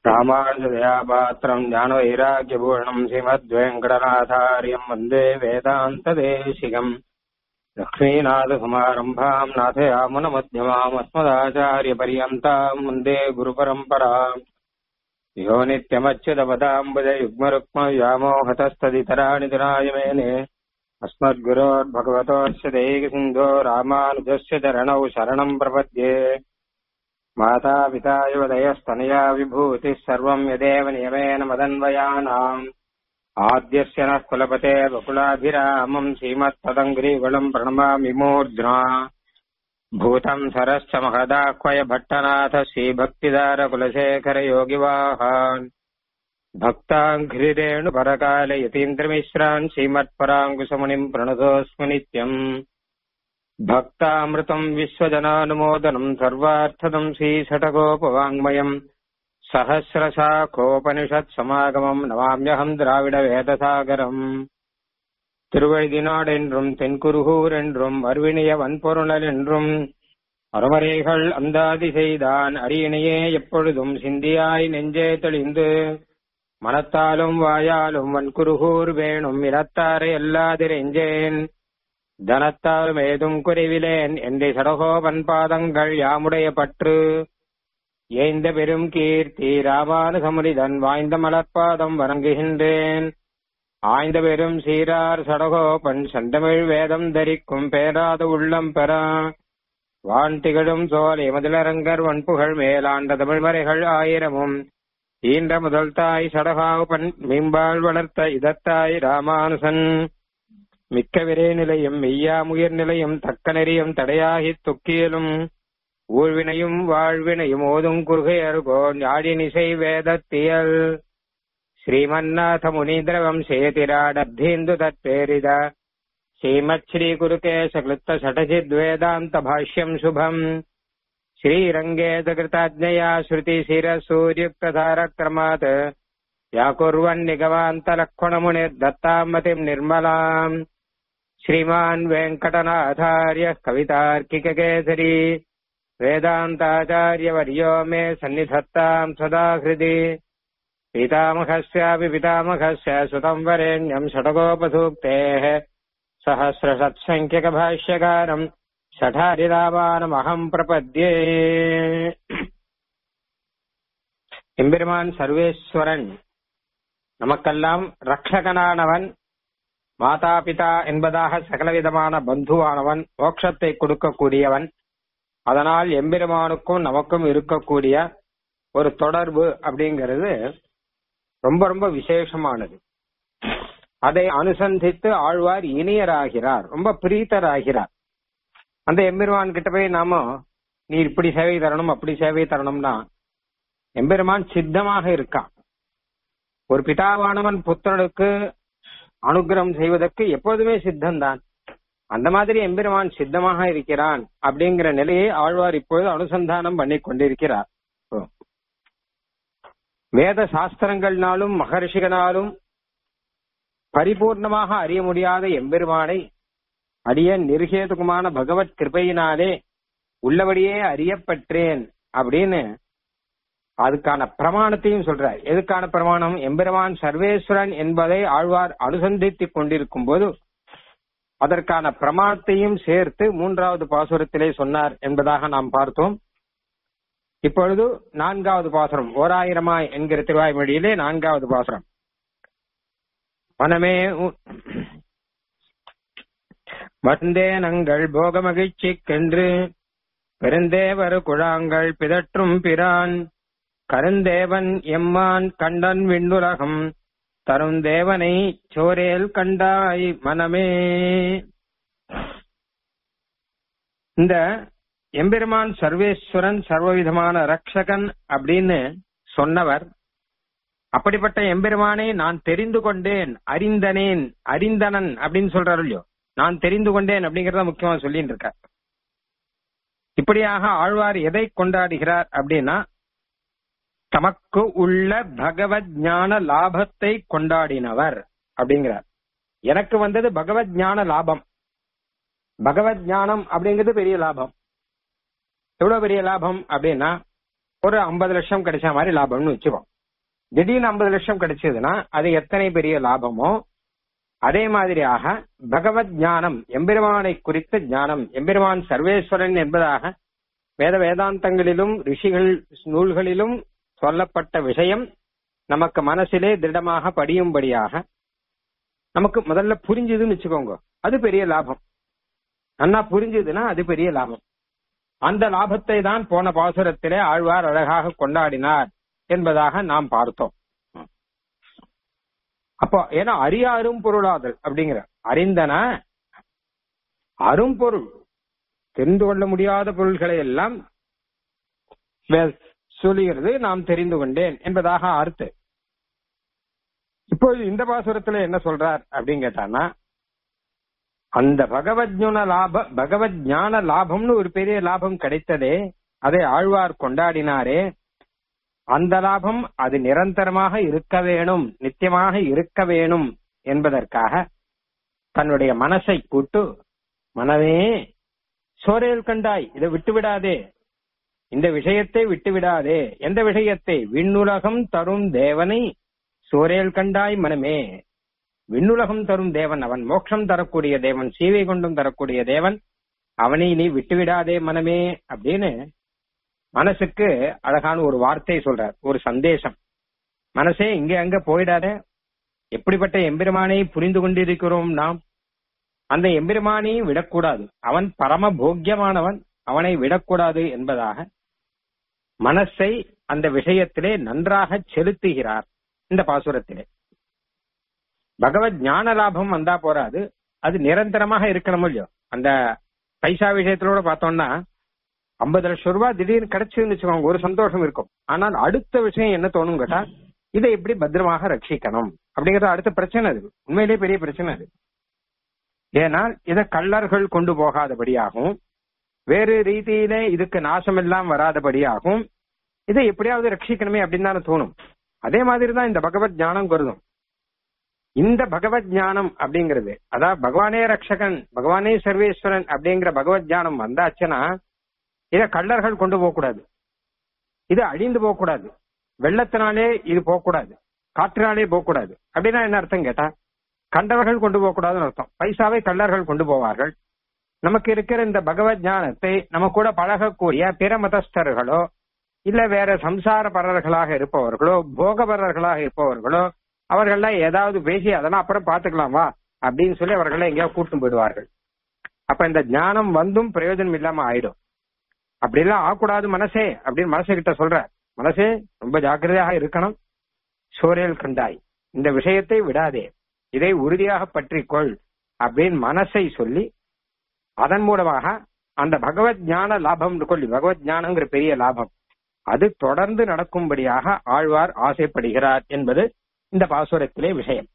ராமானுஜதயா பாத்திரம் ஞானவைராக்கியபூஷணம் ஸ்ரீமத்வேங்கடநாதாரியம் வந்தே வேதாந்ததேசிகம் லக்ஷ்மீநாதசமாரம்பாம் நாथयामुनमध्यमाम् अस्मदाचार्यपर्यन्ताम् वन्दे गुरुपरम्पराम् यो नित्यमच्युतपदाम्बुजयुग्मरुक्मव्यामोहतस्तदितराणि तिराय मेने अस्मद्गुरोर्भगवतोऽस्य दैकसिन्धो रामानुजस्य चरणौ शरणम् प्रपद्ये मातापिता युवदयस्तनया विभूतिः सर्वम् यदेव नियमेन मदन्वयानाम् आद्यस्य नः कुलपते बकुलाभिरामम् श्रीमत्पदङ्ग्रीकुलम् प्रणमामि मूर्ध्ना भूतम् सरश्च महदाह्वय भट्टनाथ श्रीभक्तिदारकुलशेखरयोगिवाहान् भक्ताङ्घ्रिरेणुपरकाल यतीन्द्रमिश्रान् श्रीमत्पराङ्कुशमुनिम् प्रणतोऽस्मि नित्यम् भक्तामृतम् विश्वजनानुमोदनम् सर्वार्थदम् श्रीषटकोपवाङ्मयम् சகசிரசாகோபனிஷத் நமாமியகம் திராவிட வேதசாகரம் திருவழுதினாடு என்றும் தென்குருகூர் என்றும் அருவினிய வன்பொருணல் என்றும் அருமறைகள் அந்தாதி செய்தான் அரியணையே எப்பொழுதும் சிந்தியாய் நெஞ்சே தெளிந்து மனத்தாலும் வாயாலும் வன்குருகூர் வேணும் இனத்தாரை எல்லாதிரெஞ்சேன் தனத்தாலும் ஏதும் குறைவிலேன் என்ற சடகோபன் பாதங்கள் யாமுடைய பற்று ஏய்ந்த பெரும் கீர்த்தி ராமானுசமுரிதன் வாய்ந்த மலர்பாதம் வணங்குகின்றேன் ஆய்ந்த பெரும் சீரார் சடகோபன் செந்தமிழ் வேதம் தரிக்கும் பேராத உள்ளம் பெறா வான் திகழும் சோலை முதலரங்கர் வன்புகழ் மேலாண்ட தமிழ்மறைகள் ஆயிரமும் ஈன்ற முதல் தாய் சடகாவுபன் மீம்பாள் வளர்த்த இதத்தாய் ராமானுசன் மிக்க விரே நிலையும் மெய்யாமுயர் நிலையும் தக்க நெறியும் தடையாகித் தொக்கியலும் ஊழ்வினையும் வாழ்வினையும் ஓதும் குறுகையருகோ ஞாழினிசை வேதத்தியல் ஸ்ரீமன்னாத முனீந்திரவம் சேதிராடப்தீந்து தத்பேரித ஸ்ரீமத் ஸ்ரீ குருகேசகிருத்த சடஜித்வேதாந்த பாஷ்யம் சுபம் श्रीरङ्गेतकृताज्ञया श्रुतिशिरसूर्युक्तधारक्रमात् व्याकुर्वन्निगमान्तलक्ष्मणमुनिर्दत्ताम् मतिम् निर्मलाम् श्रीमान् वेङ्कटनाथार्यः कवितार्किककेसरी वेदान्ताचार्यवर्यो मे सन्निधत्ताम् सदा हृदि पितामहस्यापि पितामहस्य सुतम् वरेण्यम् षडगोपसूक्तेः सहस्रषत्सङ्ख्यकभाष्यकारम् ஷடாரிராமானமகம் பிரபத்யே எம்பெருமான் சர்வேஸ்வரன் நமக்கெல்லாம் ரக்ஷகனானவன் மாதா பிதா என்பதாக சகலவிதமான பந்துவானவன் மோட்சத்தை கொடுக்கக்கூடியவன் அதனால் எம்பெருமானுக்கும் நமக்கும் இருக்கக்கூடிய ஒரு தொடர்பு அப்படிங்கிறது ரொம்ப ரொம்ப விசேஷமானது அதை அனுசந்தித்து ஆழ்வார் இனியராகிறார் ரொம்ப பிரீத்தராகிறார் அந்த எம்பெருமான் கிட்ட போய் நாம நீ இப்படி சேவை தரணும் அப்படி சேவை தரணும்னா எம்பெருமான் சித்தமாக இருக்கான் ஒரு பிதாவானவன் புத்திரனுக்கு அனுகிரகம் செய்வதற்கு எப்போதுமே சித்தம்தான் அந்த மாதிரி எம்பெருமான் சித்தமாக இருக்கிறான் அப்படிங்கிற நிலையை ஆழ்வார் இப்பொழுது அனுசந்தானம் பண்ணி கொண்டிருக்கிறார் வேத சாஸ்திரங்கள்னாலும் மகர்ஷிகளாலும் பரிபூர்ணமாக அறிய முடியாத எம்பெருமானை அடிய நிருகேதுகுமான பகவத் கிருபையினாலே உள்ளபடியே அறியப்பட்டேன் அப்படின்னு அதுக்கான பிரமாணத்தையும் சொல்றார் எதுக்கான பிரமாணம் எம்பெருமான் சர்வேஸ்வரன் என்பதை ஆழ்வார் அனுசந்தித்துக் கொண்டிருக்கும் போது அதற்கான பிரமாணத்தையும் சேர்த்து மூன்றாவது பாசுரத்திலே சொன்னார் என்பதாக நாம் பார்த்தோம் இப்பொழுது நான்காவது பாசுரம் ஓராயிரமாய் என்கிற திருவாய்மொழியிலே நான்காவது பாசுரம் மனமே வந்தேனங்கள் போக மகிழ்ச்சிக்கென்று பெருந்தேவர் குழாங்கள் பிதற்றும் பிரான் கருந்தேவன் எம்மான் கண்டன் விண்ணுலகம் தருந்தேவனை சோரேல் கண்டாய் மனமே இந்த எம்பெருமான் சர்வேஸ்வரன் சர்வவிதமான ரக்ஷகன் அப்படின்னு சொன்னவர் அப்படிப்பட்ட எம்பெருமானை நான் தெரிந்து கொண்டேன் அறிந்தனேன் அறிந்தனன் அப்படின்னு சொல்றாரு இல்லையோ நான் தெரிந்து கொண்டேன் அப்படிங்கறத முக்கியமா சொல்லிட்டு இருக்கார் இப்படியாக ஆழ்வார் எதை கொண்டாடுகிறார் அப்படின்னா தமக்கு உள்ள பகவத் ஞான லாபத்தை கொண்டாடினவர் அப்படிங்கிறார் எனக்கு வந்தது பகவத் ஞான லாபம் பகவத் ஞானம் அப்படிங்கிறது பெரிய லாபம் எவ்வளவு பெரிய லாபம் அப்படின்னா ஒரு ஐம்பது லட்சம் கிடைச்ச மாதிரி லாபம்னு வச்சுக்கோம் திடீர்னு ஐம்பது லட்சம் கிடைச்சதுன்னா அது எத்தனை பெரிய லாபமோ அதே மாதிரியாக பகவத் ஞானம் எம்பெருமானை குறித்த ஞானம் எம்பெருமான் சர்வேஸ்வரன் என்பதாக வேத வேதாந்தங்களிலும் ரிஷிகள் நூல்களிலும் சொல்லப்பட்ட விஷயம் நமக்கு மனசிலே திருடமாக படியும்படியாக நமக்கு முதல்ல புரிஞ்சுதுன்னு வச்சுக்கோங்க அது பெரிய லாபம் நல்லா புரிஞ்சுதுன்னா அது பெரிய லாபம் அந்த லாபத்தை தான் போன பாசுரத்திலே ஆழ்வார் அழகாக கொண்டாடினார் என்பதாக நாம் பார்த்தோம் அப்போ ஏன்னா அறியாரும் பொருளாதல் அப்படிங்கிற அறிந்தன அரும்பொருள் தெரிந்து கொள்ள முடியாத பொருள்களை எல்லாம் சொல்லுகிறது நாம் தெரிந்து கொண்டேன் என்பதாக அர்த்து இப்போது இந்த பாசுரத்துல என்ன சொல்றார் அப்படின்னு கேட்டானா அந்த பகவத்ஞான லாப பகவத் ஞான லாபம்னு ஒரு பெரிய லாபம் கிடைத்ததே அதை ஆழ்வார் கொண்டாடினாரே அந்த லாபம் அது நிரந்தரமாக இருக்க வேணும் நித்தியமாக இருக்க வேணும் என்பதற்காக தன்னுடைய மனசை கூட்டு மனமே சோரையில் கண்டாய் இதை விட்டு விடாதே இந்த விஷயத்தை விட்டு விடாதே எந்த விஷயத்தை விண்ணுலகம் தரும் தேவனை சோரேல் கண்டாய் மனமே விண்ணுலகம் தரும் தேவன் அவன் மோட்சம் தரக்கூடிய தேவன் சீவை கொண்டும் தரக்கூடிய தேவன் அவனை நீ விட்டுவிடாதே மனமே அப்படின்னு மனசுக்கு அழகான ஒரு வார்த்தை சொல்றார் ஒரு சந்தேசம் மனசே இங்க அங்க போயிடாத எப்படிப்பட்ட எம்பெருமானை புரிந்து கொண்டிருக்கிறோம் நாம் அந்த எம்பெருமானை விடக்கூடாது அவன் பரம போக்கியமானவன் அவனை விடக்கூடாது என்பதாக மனசை அந்த விஷயத்திலே நன்றாக செலுத்துகிறார் இந்த பாசுரத்திலே பகவத் ஞான லாபம் வந்தா போறாது அது நிரந்தரமாக இருக்கணும் இல்லையோ அந்த பைசா விஷயத்திலோட பார்த்தோம்னா ஐம்பது லட்சம் ரூபாய் திடீர்னு கிடைச்சதுன்னு வச்சுக்கோங்க ஒரு சந்தோஷம் இருக்கும் ஆனால் அடுத்த விஷயம் என்ன தோணும் கேட்டா இதை எப்படி பத்திரமாக ரட்சிக்கணும் அப்படிங்கறது அடுத்த பிரச்சனை அது உண்மையிலேயே பெரிய பிரச்சனை அது ஏனால் இதை கள்ளர்கள் கொண்டு போகாதபடியாகவும் வேறு ரீதியிலே இதுக்கு நாசம் எல்லாம் வராதபடியாகவும் இதை எப்படியாவது ரட்சிக்கணுமே அப்படின்னு தானே தோணும் அதே மாதிரி தான் இந்த பகவத் ஞானம் கருதும் இந்த பகவத் ஞானம் அப்படிங்கிறது அதாவது பகவானே ரக்ஷகன் பகவானே சர்வேஸ்வரன் அப்படிங்கிற பகவத் ஞானம் வந்தாச்சுன்னா இதை கள்ளர்கள் கொண்டு போகக்கூடாது இது அழிந்து போகக்கூடாது வெள்ளத்தினாலே இது போகக்கூடாது காற்றினாலே போகக்கூடாது அப்படின்னா என்ன அர்த்தம் கேட்டா கண்டவர்கள் கொண்டு போகக்கூடாதுன்னு அர்த்தம் பைசாவை கள்ளர்கள் கொண்டு போவார்கள் நமக்கு இருக்கிற இந்த பகவத் ஞானத்தை நம்ம கூட பழகக்கூடிய பிற மதஸ்தர்களோ இல்ல வேற சம்சார பரர்களாக இருப்பவர்களோ போகபரர்களாக இருப்பவர்களோ அவர்கள்லாம் ஏதாவது பேசி அதெல்லாம் அப்புறம் பாத்துக்கலாம் வா அப்படின்னு சொல்லி அவர்களை எங்கேயாவது கூட்டு போயிடுவார்கள் அப்ப இந்த ஞானம் வந்தும் பிரயோஜனம் இல்லாம ஆயிடும் அப்படி எல்லாம் ஆகக்கூடாது மனசே அப்படின்னு மனசு கிட்ட சொல்ற மனசே ரொம்ப ஜாக்கிரதையாக இருக்கணும் சோரியல் கண்டாய் இந்த விஷயத்தை விடாதே இதை உறுதியாக பற்றிக்கொள் அப்படின்னு மனசை சொல்லி அதன் மூலமாக அந்த பகவத் ஞான லாபம் கொள்ளி பகவத் ஞானங்கிற பெரிய லாபம் அது தொடர்ந்து நடக்கும்படியாக ஆழ்வார் ஆசைப்படுகிறார் என்பது இந்த பாசுரத்திலே விஷயம்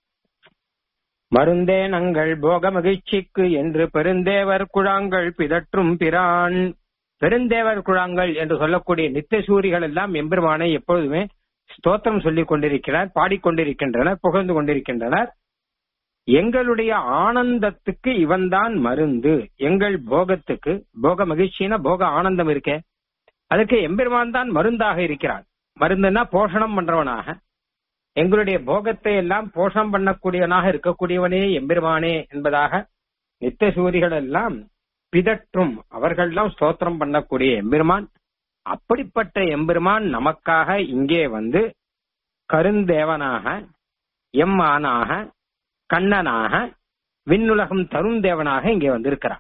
மருந்தே நங்கள் போக மகிழ்ச்சிக்கு என்று பெருந்தேவர் குழாங்கள் பிதற்றும் பிரான் பெருந்தேவர் குழாங்கள் என்று சொல்லக்கூடிய நித்திய சூரிகள் எல்லாம் எம்பெருமானை எப்பொழுதுமே ஸ்தோத்திரம் சொல்லிக் கொண்டிருக்கிறார் பாடிக்கொண்டிருக்கின்றனர் புகழ்ந்து கொண்டிருக்கின்றனர் எங்களுடைய ஆனந்தத்துக்கு இவன்தான் மருந்து எங்கள் போகத்துக்கு போக மகிழ்ச்சினா போக ஆனந்தம் இருக்கே அதுக்கு எம்பெருமான் தான் மருந்தாக இருக்கிறான் மருந்துன்னா போஷணம் பண்றவனாக எங்களுடைய போகத்தை எல்லாம் போஷணம் பண்ணக்கூடியவனாக இருக்கக்கூடியவனே எம்பெருமானே என்பதாக நித்திய சூரிகள் எல்லாம் பிதற்றும் அவர்கள்லாம் ஸ்தோத்திரம் பண்ணக்கூடிய எம்பெருமான் அப்படிப்பட்ட எம்பெருமான் நமக்காக இங்கே வந்து கருந்தேவனாக எம்மானாக கண்ணனாக விண்ணுலகம் தரும் தேவனாக இங்கே வந்திருக்கிறான்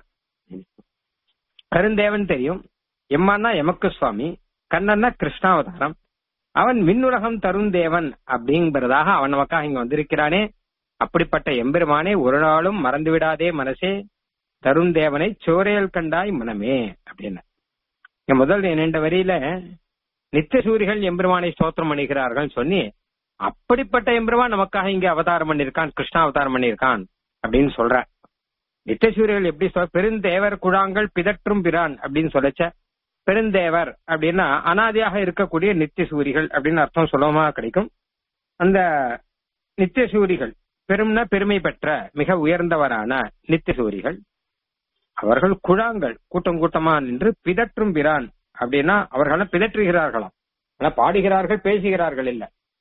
கருந்தேவன் தெரியும் எம்மான்னா எமக்கு சுவாமி கண்ணன்னா கிருஷ்ணாவதாரம் அவன் விண்ணுலகம் தரும் தேவன் அப்படிங்கிறதாக அவன் நமக்காக இங்க வந்திருக்கிறானே அப்படிப்பட்ட எம்பெருமானே ஒரு நாளும் மறந்து விடாதே மனசே தரும் தேவனை சோரையல் கண்டாய் மனமே அப்படின்னு இங்க முதல் இரண்டு வரியில நித்திய சூரிகள் எம்பெருமானை ஸ்தோத்திரம் பண்ணுகிறார்கள் சொல்லி அப்படிப்பட்ட எம்பெருமான் நமக்காக இங்க அவதாரம் பண்ணிருக்கான் கிருஷ்ணா அவதாரம் பண்ணிருக்கான் அப்படின்னு சொல்ற நித்திய சூரியர்கள் எப்படி சொல் பெருந்தேவர் குழாங்கள் பிதற்றும் பிரான் அப்படின்னு சொல்லச்ச பெருந்தேவர் அப்படின்னா அனாதியாக இருக்கக்கூடிய நித்திய சூரிகள் அப்படின்னு அர்த்தம் சுலபமா கிடைக்கும் அந்த நித்திய சூரிகள் பெரும்னா பெருமை பெற்ற மிக உயர்ந்தவரான நித்திய சூரிகள் அவர்கள் குழாங்கள் கூட்டம் கூட்டமா நின்று பிதற்றும் பிரான் அப்படின்னா அவர்கள் பிதற்றுகிறார்களாம் ஆனா பாடுகிறார்கள் பேசுகிறார்கள் இல்ல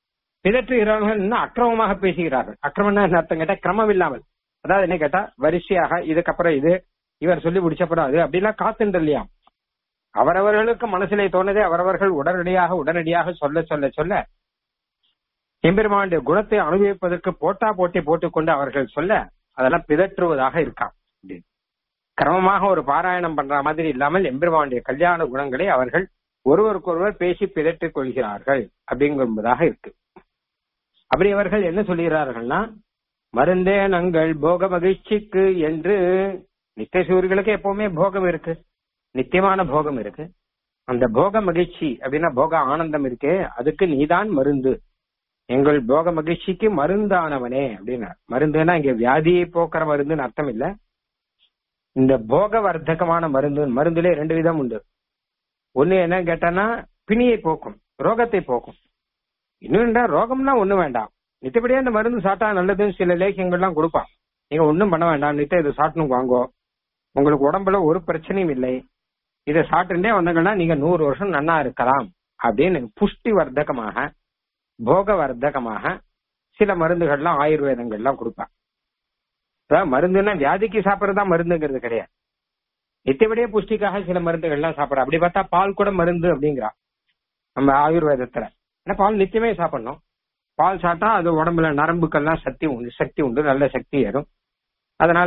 பிதற்றுகிறவர்கள் இன்னும் அக்கிரமமாக பேசுகிறார்கள் அக்கிரமம்னா என்ன அர்த்தம் கேட்டா கிரமம் இல்லாமல் அதாவது என்ன கேட்டா வரிசையாக இதுக்கப்புறம் இது இவர் சொல்லி முடிச்சப்பறம் அது அப்படிலாம் காத்துண்டு இல்லையா அவரவர்களுக்கு மனசிலே தோணதே அவரவர்கள் உடனடியாக உடனடியாக சொல்ல சொல்ல சொல்ல எம்பெருமானுடைய குணத்தை அனுபவிப்பதற்கு போட்டா போட்டி போட்டுக்கொண்டு அவர்கள் சொல்ல அதெல்லாம் பிதற்றுவதாக இருக்காம் அப்படின்னு. கிரமமாக ஒரு பாராயணம் பண்ற மாதிரி இல்லாமல் எம்பெருமானுடைய கல்யாண குணங்களை அவர்கள் ஒருவருக்கொருவர் பேசி பிதற்றிக் கொள்கிறார்கள் அப்படிங்கும்பதாக இருக்கு அப்படி அவர்கள் என்ன சொல்லுகிறார்கள்னா மருந்தே நங்கள் போக மகிழ்ச்சிக்கு என்று நித்தியசூர்களுக்கு எப்பவுமே போகம் இருக்கு நித்தியமான போகம் இருக்கு அந்த போக மகிழ்ச்சி அப்படின்னா போக ஆனந்தம் இருக்கே அதுக்கு நீதான் மருந்து எங்கள் போக மகிழ்ச்சிக்கு மருந்தானவனே அப்படின்னா மருந்துன்னா இங்க வியாதியை போக்குற மருந்துன்னு அர்த்தம் இல்ல இந்த போக வர்த்தகமான மருந்து மருந்துல ரெண்டு விதம் உண்டு ஒண்ணு என்ன கேட்டானா பிணியை போக்கும் ரோகத்தை போக்கும் இன்னொன்றா ரோகம்னா ஒண்ணு வேண்டாம் நித்தபடியே அந்த மருந்து சாப்பிட்டா நல்லதுன்னு சில லேக்கியங்கள்லாம் கொடுப்பான் நீங்க ஒண்ணும் பண்ண வேண்டாம் நித்த இதை சாப்பிட்டு வாங்கோ உங்களுக்கு உடம்புல ஒரு பிரச்சனையும் இல்லை இதை சாப்பிட்டுட்டே வந்தீங்கன்னா நீங்க நூறு வருஷம் நன்னா இருக்கலாம் அப்படின்னு புஷ்டி வர்த்தகமாக போக வர்த்தகமாக சில மருந்துகள்லாம் ஆயுர்வேதங்கள்லாம் கொடுப்பான் அதாவது மருந்துன்னா வியாதிக்கு சாப்பிடறதா மருந்துங்கிறது கிடையாது நித்தியபடியே புஷ்டிக்காக சில மருந்துகள்லாம் சாப்பிடறோம் அப்படி பார்த்தா பால் கூட மருந்து அப்படிங்கிறா நம்ம ஆயுர்வேதத்துல ஏன்னா பால் நித்தியமே சாப்பிடணும் பால் சாப்பிட்டா அது உடம்புல நரம்புக்கெல்லாம் சக்தி உண்டு சக்தி உண்டு நல்ல சக்தி ஏறும் அதனால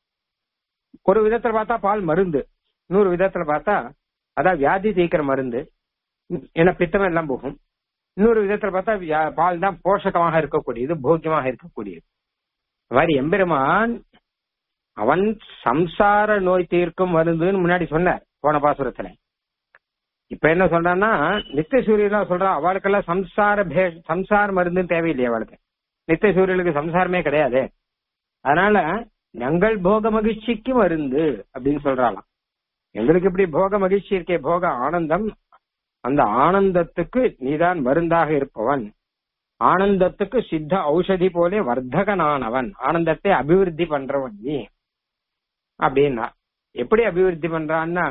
ஒரு விதத்துல பார்த்தா பால் மருந்து இன்னொரு விதத்துல பார்த்தா அதான் வியாதி தீக்கிற மருந்து ஏன்னா பித்தம் எல்லாம் போகும் இன்னொரு விதத்துல பார்த்தா வியா- பால் தான் போஷகமாக இருக்கக்கூடியது போக்கியமாக இருக்கக்கூடியது இந்த மாதிரி எம்பெருமான் அவன் சம்சார நோய் தீர்க்கும் மருந்துன்னு முன்னாடி சொன்னார் போன பாசுரத்துல இப்ப என்ன சொல்றான்னா நித்திய சூரியலாம் சொல்றான் அவளுக்கெல்லாம் சம்சார பே சம்சார மருந்துன்னு தேவையில்லையே அவளுக்கு நித்திய சூரியலுக்கு சம்சாரமே கிடையாது அதனால எங்கள் போக மகிழ்ச்சிக்கு மருந்து அப்படின்னு சொல்றாளாம் எங்களுக்கு இப்படி போக மகிழ்ச்சி இருக்கே போக ஆனந்தம் அந்த ஆனந்தத்துக்கு நீதான் மருந்தாக இருப்பவன் ஆனந்தத்துக்கு சித்த ஔஷதி போலே வர்த்தகனானவன் ஆனந்தத்தை அபிவிருத்தி பண்றவன் நீ அப்படின்னா எப்படி அபிவிருத்தி பண்றான்னா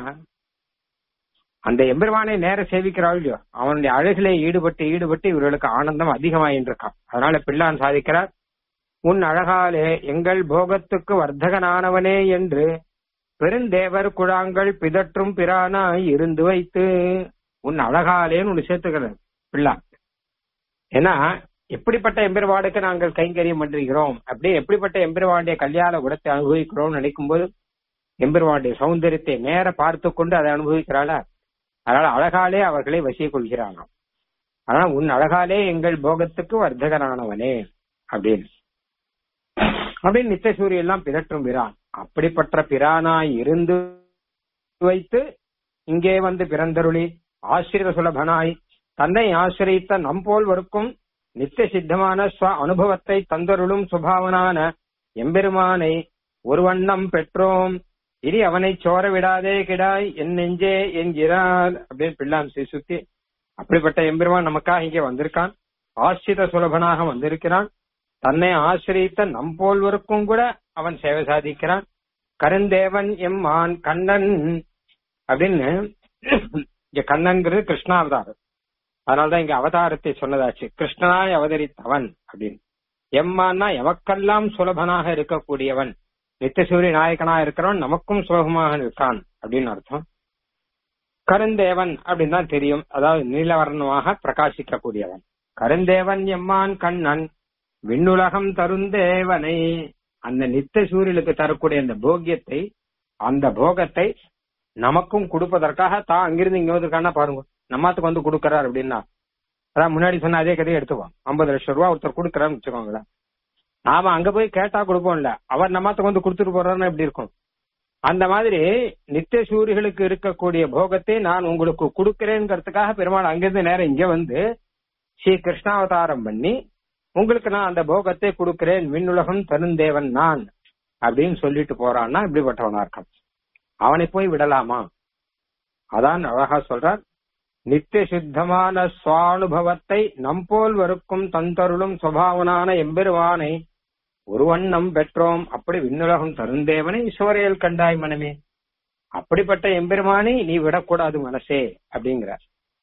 அந்த எம்பெருமானை நேர சேவிக்கிறாள் இல்லையோ அவனுடைய அழகிலே ஈடுபட்டு ஈடுபட்டு இவர்களுக்கு ஆனந்தம் அதிகமாயின்னு இருக்கான் அதனால பிள்ளான் சாதிக்கிறார் உன் அழகாலே எங்கள் போகத்துக்கு வர்த்தகனானவனே என்று பெருந்தேவர் குழாங்கள் பிதற்றும் பிரானாய் இருந்து வைத்து உன் அழகாலேன்னு ஒண்ணு சேர்த்துக்கிறார் பிள்ளான் ஏன்னா எப்படிப்பட்ட எம்பெருவாடுக்கு நாங்கள் கைங்கரியம் பண்றோம் அப்படி எப்படிப்பட்ட எம்பெருவானுடைய கல்யாண குணத்தை அனுபவிக்கிறோம் நினைக்கும் போது எம்பெருவானுடைய சௌந்தரியத்தை நேர பார்த்து கொண்டு அதை அனுபவிக்கிறாளா அதனால அழகாலே அவர்களை வசிய கொள்கிறானாம் ஆனா உன் அழகாலே எங்கள் போகத்துக்கு வர்த்தகனானவனே அப்படின்னு அப்படின்னு நித்திய சூரியன் எல்லாம் பிதற்றும் பிரான் அப்படிப்பட்ட பிரானாய் இருந்து வைத்து இங்கே வந்து பிறந்தருளி ஆசிரித சுலபனாய் தன்னை ஆசிரித்த நம்போல் வருக்கும் நித்திய சித்தமான ஸ்வ அனுபவத்தை தந்தருளும் சுபாவனான எம்பெருமானை ஒரு வண்ணம் பெற்றோம் இனி அவனை சோர விடாதே கிடாய் என் நெஞ்சே என்கிறார் அப்படின்னு பிள்ளான் சுத்தி அப்படிப்பட்ட எம்பெருமான் நமக்காக இங்கே வந்திருக்கான் ஆசிரித சுலபனாக வந்திருக்கிறான் தன்னை ஆசிரித்த நம்போல்வருக்கும் கூட அவன் சேவை சாதிக்கிறான் கருந்தேவன் எம்மான் கண்ணன் அப்படின்னு இங்க கண்ணன்கிறது கிருஷ்ணாவதாரம் அதனாலதான் இங்க அவதாரத்தை சொன்னதாச்சு கிருஷ்ணனாய் அவதரித்தவன் அப்படின்னு எம்மான்னா எமக்கெல்லாம் சுலபனாக இருக்கக்கூடியவன் நித்தியசூரிய நாயகனா இருக்கிறவன் நமக்கும் சுலபமாக இருக்கான் அப்படின்னு அர்த்தம் கருந்தேவன் அப்படின்னு தான் தெரியும் அதாவது நீலவர்ணமாக பிரகாசிக்க கூடியவன் கருந்தேவன் எம்மான் கண்ணன் விண்ணுலகம் தருந்தேவனை அந்த நித்திய சூரியனுக்கு தரக்கூடிய அந்த போக்கியத்தை அந்த போகத்தை நமக்கும் கொடுப்பதற்காக தான் அங்கிருந்து இங்க வந்திருக்கானா பாருங்க நம்மாத்துக்கு வந்து கொடுக்கறாரு அப்படின்னா அதான் முன்னாடி சொன்ன அதே கதையை எடுத்துக்குவோம் ஐம்பது லட்சம் ரூபா ஒருத்தர் கொடுக்கறான்னு வச்சுக்கோங்களேன் நாம அங்க போய் கேட்டா கொடுப்போம்ல அவர் நம்மாத்துக்கு வந்து கொடுத்துட்டு போறாருன்னா எப்படி இருக்கும் அந்த மாதிரி நித்திய சூரிகளுக்கு இருக்கக்கூடிய போகத்தை நான் உங்களுக்கு கொடுக்கிறேங்கிறதுக்காக பெருமாள் அங்கிருந்து நேரம் இங்க வந்து ஸ்ரீ கிருஷ்ணாவதாரம் பண்ணி உங்களுக்கு நான் அந்த போகத்தை கொடுக்கிறேன் விண்ணுலகம் தருந்தேவன் நான் அப்படின்னு சொல்லிட்டு போறான்னா இப்படிப்பட்டவனா இருக்கான் அவனை போய் விடலாமா அதான் அழகா சொல்றார் நித்திய சுத்தமான சுவானுபவத்தை நம்போல் வருக்கும் தந்தருளும் சுபாவனான எம்பெருவானை ஒரு வண்ணம் பெற்றோம் அப்படி விண்ணுலகம் தருந்தேவனை ஈஸ்வரையில் கண்டாய் மனமே அப்படிப்பட்ட எம்பெருமானை நீ விடக்கூடாது மனசே அப்படிங்கிறார்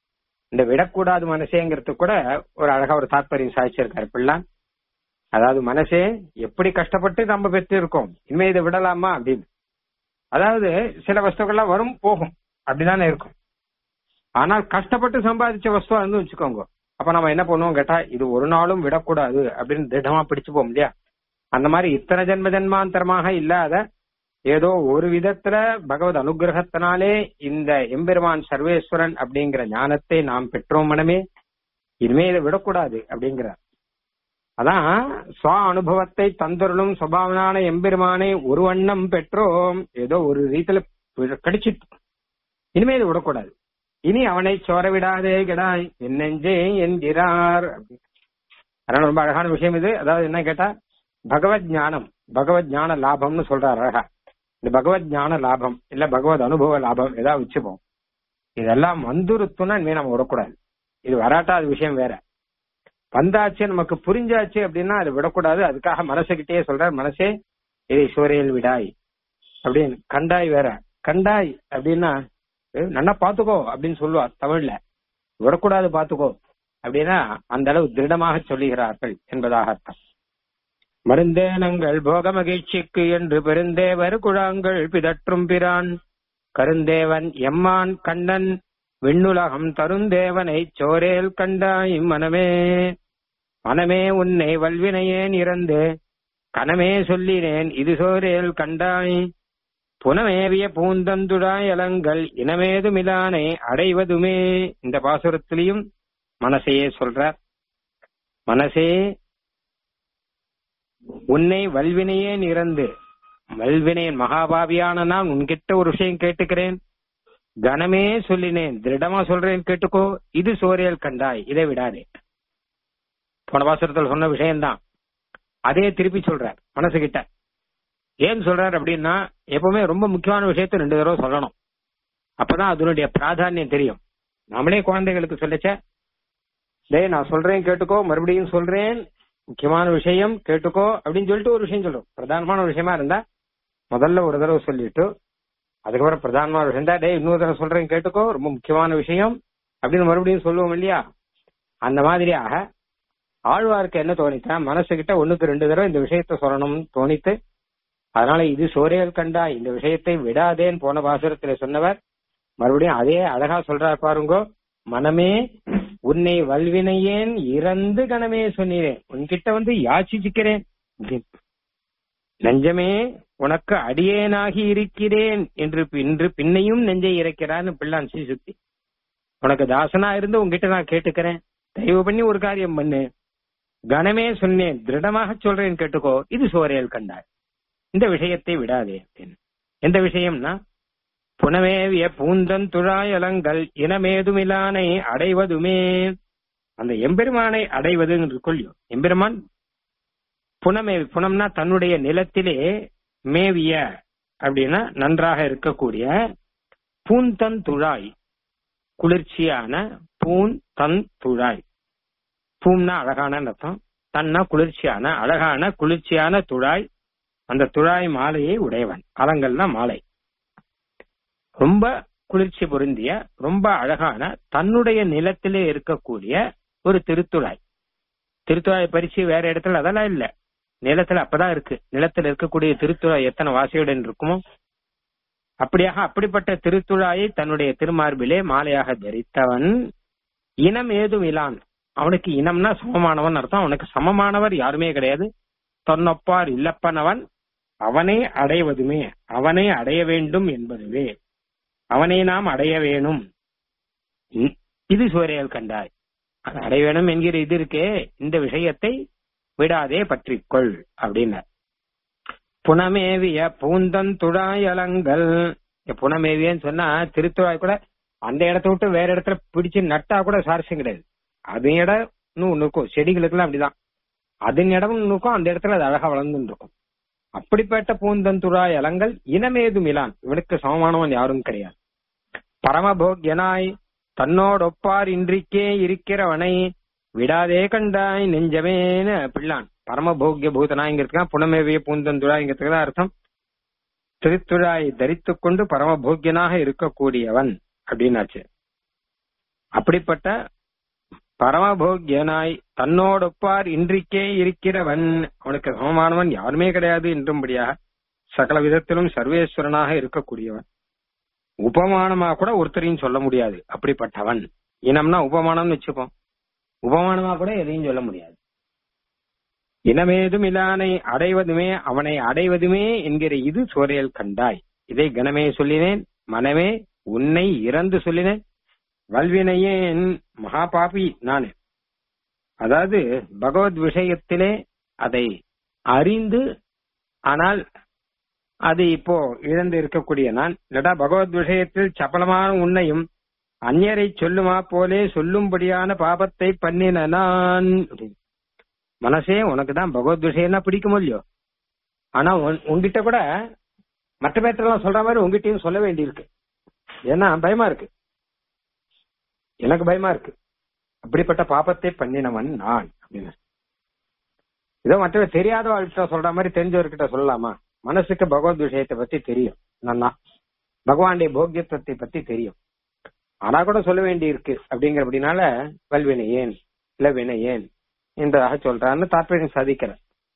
இந்த விடக்கூடாது மனசேங்கிறதுக்கு கூட ஒரு அழகா ஒரு தாற்பயம் சாதிச்சிருக்காரு பிள்ளான் அதாவது மனசே எப்படி கஷ்டப்பட்டு நம்ம பெற்று இருக்கோம் இனிமே இதை விடலாமா அப்படின்னு அதாவது சில வஸ்துக்கள்லாம் வரும் போகும் அப்படிதானே இருக்கும் ஆனால் கஷ்டப்பட்டு சம்பாதிச்ச வஸ்துவா இருந்து வச்சுக்கோங்க அப்ப நம்ம என்ன பண்ணுவோம் கேட்டா இது ஒரு நாளும் விடக்கூடாது அப்படின்னு திடமா பிடிச்சுப்போம் இல்லையா அந்த மாதிரி இத்தனை ஜென்ம ஜென்மாந்தரமாக இல்லாத ஏதோ ஒரு விதத்துல பகவத் அனுகிரகத்தினாலே இந்த எம்பெருமான் சர்வேஸ்வரன் அப்படிங்கிற ஞானத்தை நாம் பெற்றோம் மனமே இனிமே இதை விடக்கூடாது அப்படிங்கிறார் அதான் சுவ அனுபவத்தை தந்தருளும் சுபாவனான எம்பெருமானை ஒரு வண்ணம் பெற்றோம் ஏதோ ஒரு ரீதியில கடிச்சிட்டு இனிமே இதை விடக்கூடாது இனி அவனை சோர விடாதே கிடாய் என் நெஞ்சே என்கிறார் அதனால ரொம்ப அழகான விஷயம் இது அதாவது என்ன கேட்டா பகவத் ஞானம் பகவத் ஞான லாபம்னு சொல்றாரு அழகா இந்த பகவத் ஞான லாபம் இல்ல பகவத் அனுபவ லாபம் ஏதாவது வச்சுப்போம் இதெல்லாம் வந்துருத்துனா இனிமே நம்ம விடக்கூடாது இது வராட்டா அது விஷயம் வேற வந்தாச்சு நமக்கு புரிஞ்சாச்சு அப்படின்னா அதை விடக்கூடாது அதுக்காக மனசுகிட்டே சொல்ற மனசே இதை சூறையில் விடாய் அப்படின்னு கண்டாய் வேற கண்டாய் அப்படின்னா நல்லா பாத்துக்கோ அப்படின்னு சொல்லுவா தமிழ்ல விடக்கூடாது பாத்துக்கோ அப்படின்னா அந்த அளவு திருடமாக சொல்லுகிறார்கள் என்பதாக அர்த்தம் மருந்தேனங்கள் போக மகிழ்ச்சிக்கு என்று பெருந்தேவர் குழாங்கள் பிதற்றும் பிரான் கருந்தேவன் எம்மான் கண்ணன் விண்ணுலகம் தருந்தேவனை சோரேல் கண்டாய் மனமே மனமே உன்னை வல்வினையேன் இறந்து கனமே சொல்லினேன் இது சோரேல் கண்டாய் புனமேவிய பூந்தந்துடாய் அலங்கள் இனமேதுமிலானை அடைவதுமே இந்த பாசுரத்திலையும் மனசையே சொல்றார் மனசே உன்னை வல்வினையே நிறந்து வல்வினையன் மகாபாவியான நான் உன்கிட்ட ஒரு விஷயம் கேட்டுக்கிறேன் கனமே சொல்லினேன் திருடமா சொல்றேன் கேட்டுக்கோ இது சோரியல் கண்டாய் இதை விடாதே போன பாசுரத்தில் சொன்ன விஷயம்தான் அதே திருப்பி சொல்றார் மனசு கிட்ட ஏன் சொல்றாரு அப்படின்னா எப்பவுமே ரொம்ப முக்கியமான விஷயத்த ரெண்டு தடவை சொல்லணும் அப்பதான் அதனுடைய பிராதானியம் தெரியும் நம்மளே குழந்தைகளுக்கு சொல்லச்ச டேய் நான் சொல்றேன் கேட்டுக்கோ மறுபடியும் சொல்றேன் முக்கியமான விஷயம் கேட்டுக்கோ அப்படின்னு சொல்லிட்டு ஒரு விஷயம் சொல்றோம் பிரதானமான ஒரு விஷயமா இருந்தா முதல்ல ஒரு தடவை சொல்லிட்டு அதுக்கப்புறம் பிரதானமான விஷயம் தான் டே இன்னொரு தடவை சொல்றேன் கேட்டுக்கோ ரொம்ப முக்கியமான விஷயம் அப்படின்னு மறுபடியும் சொல்லுவோம் இல்லையா அந்த மாதிரியாக ஆழ்வாருக்கு என்ன தோணித்தா மனசுகிட்ட ஒண்ணுக்கு ரெண்டு தடவை இந்த விஷயத்த சொல்லணும்னு தோணித்து அதனால இது சோரியல் கண்டா இந்த விஷயத்தை விடாதேன்னு போன பாசுரத்துல சொன்னவர் மறுபடியும் அதே அழகா சொல்றார் பாருங்கோ மனமே உன்னை வல்வினையேன் இறந்து கணமே சொன்னீரேன் உன்கிட்ட வந்து யாச்சிச்சுக்கிறேன் நெஞ்சமே உனக்கு அடியேனாகி இருக்கிறேன் என்று இன்று பின்னையும் நெஞ்சை இறைக்கிறான்னு பிள்ளான் சுத்தி உனக்கு தாசனா இருந்து உங்ககிட்ட நான் கேட்டுக்கிறேன் தயவு பண்ணி ஒரு காரியம் பண்ணு கணமே சொன்னேன் திருடமாக சொல்றேன் கேட்டுக்கோ இது சோரையல் கண்டாய் இந்த விஷயத்தை விடாதே அப்படின்னு எந்த விஷயம்னா புனமேவிய பூந்தன் துழாயலங்கள் இனமேதுமிலானை அடைவதுமே அந்த எம்பெருமானை அடைவது கொள்ளியோ எம்பெருமான் புனமேவி புனம்னா தன்னுடைய நிலத்திலே மேவிய அப்படின்னா நன்றாக இருக்கக்கூடிய பூந்தன் துழாய் குளிர்ச்சியான பூன் தன் துழாய் பூம்னா அழகான அர்த்தம் தன்னா குளிர்ச்சியான அழகான குளிர்ச்சியான துழாய் அந்த துழாய் மாலையை உடையவன் அலங்கள்னா மாலை ரொம்ப குளிர்ச்சி பொருந்திய ரொம்ப அழகான தன்னுடைய நிலத்திலே இருக்கக்கூடிய ஒரு திருத்துழாய் திருத்துழாய் பறிச்சு வேற இடத்துல அதெல்லாம் இல்ல நிலத்துல அப்பதான் இருக்கு நிலத்துல இருக்கக்கூடிய திருத்துழாய் எத்தனை வாசியுடன் இருக்குமோ அப்படியாக அப்படிப்பட்ட திருத்துழாயை தன்னுடைய திருமார்பிலே மாலையாக தரித்தவன் இனம் ஏதும் இலான் அவனுக்கு இனம்னா சமமானவன் அர்த்தம் அவனுக்கு சமமானவர் யாருமே கிடையாது தொன்னொப்பார் இல்லப்பனவன் அவனை அடைவதுமே அவனை அடைய வேண்டும் என்பதுவே அவனை நாம் அடைய வேணும் இது சூரியல் கண்டாய் அடைய வேணும் என்கிற இது இருக்கே இந்த விஷயத்தை விடாதே பற்றிக்கொள் அப்படின்னார் புனமேவிய பூந்தன் துழாய் அலங்கள் புனமேவியன்னு சொன்னா திருத்துழாய் கூட அந்த இடத்த விட்டு வேற இடத்துல பிடிச்சு நட்டா கூட சாரசியம் கிடையாது அது இடம் ஒண்ணு இருக்கும் செடிகளுக்கெல்லாம் அப்படிதான் அதன் இடம் இருக்கும் அந்த இடத்துல அது அழகா வளர்ந்து இருக்கும் அப்படிப்பட்ட பூந்தந்துராய் அலங்கள் இனமேதும் இலான் இவனுக்கு சமமானவன் யாரும் கிடையாது பரமபோக்யனாய் தன்னோடொப்பார் இன்றிக்கே இருக்கிறவனை விடாதே கண்டாய் நெஞ்சமேன்னு பிள்ளான் பரமபோக்கிய பூதனாய்ங்கிறதுக்கு புனமேவிய பூந்தந்துழாய்ங்கிறதுக்கு தான் அர்த்தம் திருத்துழாய் தரித்துக் கொண்டு பரமபோக்கியனாக இருக்கக்கூடியவன் அப்படின்னாச்சு அப்படிப்பட்ட பரமபோக்கியனாய் தன்னோடொப்பார் இன்றிக்கே இருக்கிறவன் அவனுக்கு சமமானவன் யாருமே கிடையாது என்றும்படியாக சகல விதத்திலும் சர்வேஸ்வரனாக இருக்கக்கூடியவன் உபமானமா கூட ஒருத்தரையும் சொல்ல முடியாது அப்படிப்பட்டவன் இனம்னா உபமானம்னு வச்சுப்போம் உபமானமா கூட எதையும் சொல்ல முடியாது இனமேதும் இல்லானை அடைவதுமே அவனை அடைவதுமே என்கிற இது சோரியல் கண்டாய் இதை கனமே சொல்லினேன் மனமே உன்னை இறந்து சொல்லினேன் வல்வினையே என் மகா பாபி நானு அதாவது பகவத் விஷயத்திலே அதை அறிந்து ஆனால் அது இப்போ இழந்து இருக்கக்கூடிய நான் இல்லடா பகவத் விஷயத்தில் சபலமான உன்னையும் அந்நியரை சொல்லுமா போலே சொல்லும்படியான பாபத்தை பண்ணின நான் மனசே உனக்கு தான் பகவத் விஷயம்னா பிடிக்குமோ இல்லையோ ஆனா உன்- உன்கிட்ட கூட மற்ற பேர்த்தெல்லாம் சொல்ற மாதிரி உங்ககிட்டயும் சொல்ல வேண்டியிருக்கு ஏன்னா பயமா இருக்கு எனக்கு பயமா இருக்கு அப்படிப்பட்ட பாபத்தை பண்ணினவன் நான் அப்படின்னு ஏதோ மற்ற தெரியாத ஆள்கிட்ட சொல்ற மாதிரி தெரிஞ்சவர்கிட்ட சொல்லலாமா மனசுக்கு பகவத் விஷயத்தை பத்தி தெரியும் நன்னா பகவானுடைய போக்கியத்துவத்தை பத்தி தெரியும் ஆனா கூட சொல்ல வேண்டி இருக்கு அப்படிங்கிறபடினால வல்வினை ஏன் இளவினை ஏன் என்பதாக சொல்றான்னு தாற்பயம் சாதிக்கிற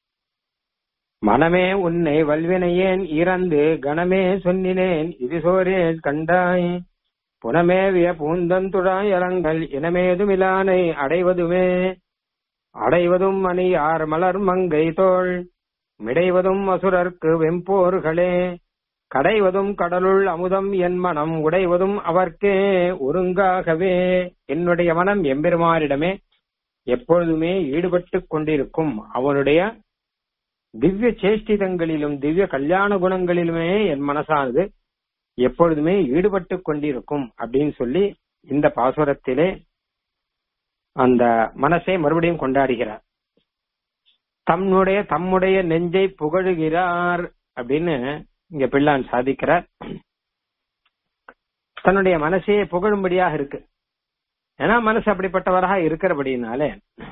மனமே உன்னை வல்வினையேன் இறந்து கணமே சொன்னினேன் இது சோரேன் கண்டாய் புனமேவிய பூந்தந்துழாய் அலங்கள் இனமேதுமிலானை அடைவதுமே அடைவதும் மணியார் மலர் மங்கை தோள் மிடைவதும் அசுரர்க்கு வெம்போர்களே கடைவதும் கடலுள் அமுதம் என் மனம் உடைவதும் அவர்க்கே ஒருங்காகவே என்னுடைய மனம் எம்பெருமானிடமே எப்பொழுதுமே ஈடுபட்டுக் கொண்டிருக்கும் அவனுடைய திவ்ய சேஷ்டிதங்களிலும் திவ்ய கல்யாண குணங்களிலுமே என் மனசானது எப்பொழுதுமே ஈடுபட்டுக் கொண்டிருக்கும் அப்படின்னு சொல்லி இந்த பாசுரத்திலே அந்த மனசை மறுபடியும் கொண்டாடுகிறார் தம்முடைய தம்முடைய நெஞ்சை புகழுகிறார் அப்படின்னு இங்க பிள்ளான் சாதிக்கிறார் தன்னுடைய மனசையே புகழும்படியாக இருக்கு ஏன்னா மனசு அப்படிப்பட்டவராக இருக்கிறபடினாலே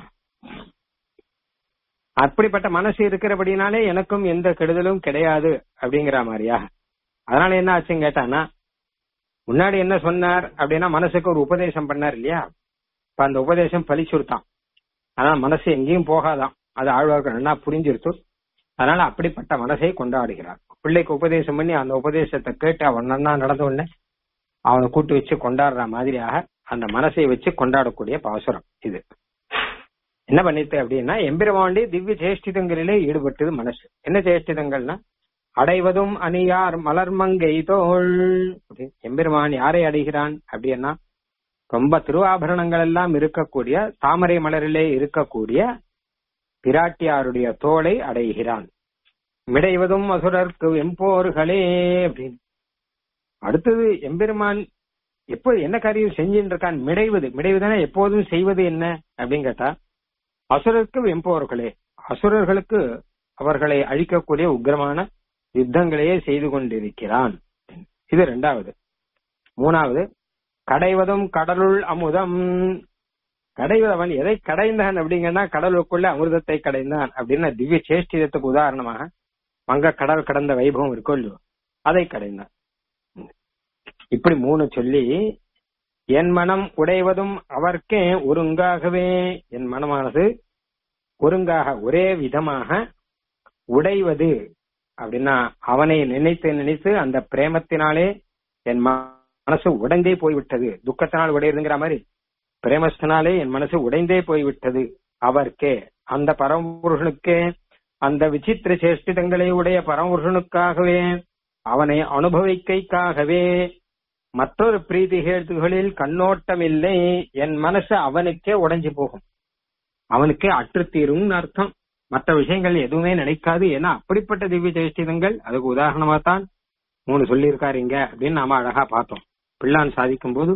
அப்படிப்பட்ட மனசு இருக்கிறபடினாலே எனக்கும் எந்த கெடுதலும் கிடையாது அப்படிங்கிற மாதிரியா அதனால என்ன ஆச்சுன்னு கேட்டானா முன்னாடி என்ன சொன்னார் அப்படின்னா மனசுக்கு ஒரு உபதேசம் பண்ணார் இல்லையா இப்ப அந்த உபதேசம் பலிச்சுருத்தான் ஆனா மனசு எங்கேயும் போகாதான் அது ஆழ்வார்க்கு நல்லா புரிஞ்சிருத்து அதனால அப்படிப்பட்ட மனசை கொண்டாடுகிறார் பிள்ளைக்கு உபதேசம் பண்ணி அந்த உபதேசத்தை கேட்டு அவன் நன்னா நடந்த உடனே அவனை கூட்டு வச்சு கொண்டாடுற மாதிரியாக அந்த மனசை வச்சு கொண்டாடக்கூடிய பாசுரம் இது என்ன பண்ணிட்டு அப்படின்னா எம்பெருமாண்டி திவ்ய சேஷ்டிதங்களிலே ஈடுபட்டது மனசு என்ன சேஷ்டிதங்கள்னா அடைவதும் அணியார் மலர்மங்கை தோள் அப்படி- எம்பெருமான் யாரை அடைகிறான் அப்படின்னா ரொம்ப திருவாபரணங்கள் எல்லாம் இருக்கக்கூடிய தாமரை மலரிலே இருக்கக்கூடிய பிராட்டியாருடைய தோளை அடைகிறான் மிடைவதும் அசுரர்க்கு வெம்போர்களே அப்படின்னு அடுத்தது எம்பெருமான் எப்போ என்ன காரியம் செஞ்சுட்டு இருக்கான் மிடைவது மிடைவதுனா எப்போதும் செய்வது என்ன அப்படின்னு கேட்டா அசுரருக்கு வெம்போர்களே அசுரர்களுக்கு அவர்களை அழிக்கக்கூடிய உக்கிரமான யுத்தங்களையே செய்து கொண்டிருக்கிறான் இது ரெண்டாவது மூணாவது கடைவதும் கடலுள் அமுதம் கடைவதவன் எதை கடைந்தான் அப்படிங்கன்னா கடலுக்குள்ள அமிர்தத்தை கடைந்தான் அப்படின்னு திவ்ய சேஷ்டிதத்துக்கு உதாரணமாக வங்க கடல் கடந்த வைபவம் இருக்கோ இல்லையோ அதை கடைந்தான் இப்படி மூணு சொல்லி என் மனம் உடைவதும் அவர்க்கே ஒருங்காகவே என் மனமானது ஒருங்காக ஒரே விதமாக உடைவது அப்படின்னா அவனை நினைத்து நினைத்து அந்த பிரேமத்தினாலே என் ம- மனசு உடைந்தே போய்விட்டது துக்கத்தினால் உடையுதுங்கிற மாதிரி பிரேமத்தினாலே என் மனசு உடைந்தே போய்விட்டது அவர்க்கே அந்த பரமபுருஷனுக்கே அந்த விசித்திர சேஷ்டிதங்களை உடைய பரமபுருஷனுக்காகவே அவனை அனுபவிக்கைக்காகவே மற்றொரு பிரீதி ஹேத்துகளில் கண்ணோட்டம் இல்லை என் மனசு அவனுக்கே உடைஞ்சு போகும் அவனுக்கே அற்றுத்தீரும்னு அர்த்தம் மற்ற விஷயங்கள் எதுவுமே நினைக்காது ஏன்னா அப்படிப்பட்ட திவ்ய சேஷ்டிதங்கள் அதுக்கு உதாரணமா தான் மூணு சொல்லியிருக்காரு இங்க அப்படின்னு நாம அழகா பார்த்தோம் பிள்ளான் சாதிக்கும் போது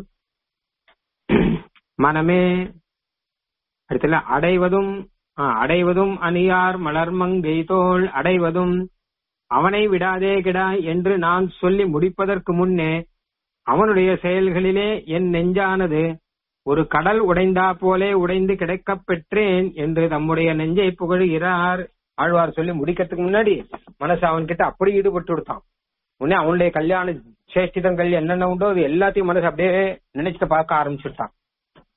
மனமே அடுத்துல அடைவதும் ஆ, அடைவதும் அணியார் மலர்மங்கை தோள் அடைவதும் அவனை விடாதே கிடா என்று நான் சொல்லி முடிப்பதற்கு முன்னே அவனுடைய செயல்களிலே என் நெஞ்சானது ஒரு கடல் உடைந்தா போலே உடைந்து கிடைக்கப் பெற்றேன் என்று தம்முடைய நெஞ்சை புகழுகிறார் ஆழ்வார் சொல்லி முடிக்கிறதுக்கு முன்னாடி மனசு அவன்கிட்ட அப்படி ஈடுபட்டு கொடுத்தான் உடனே அவனுடைய கல்யாண சேஷ்டிதங்கள் என்னென்ன உண்டோ அது எல்லாத்தையும் மனசு அப்படியே நினைச்சு பார்க்க ஆரம்பிச்சுட்டான்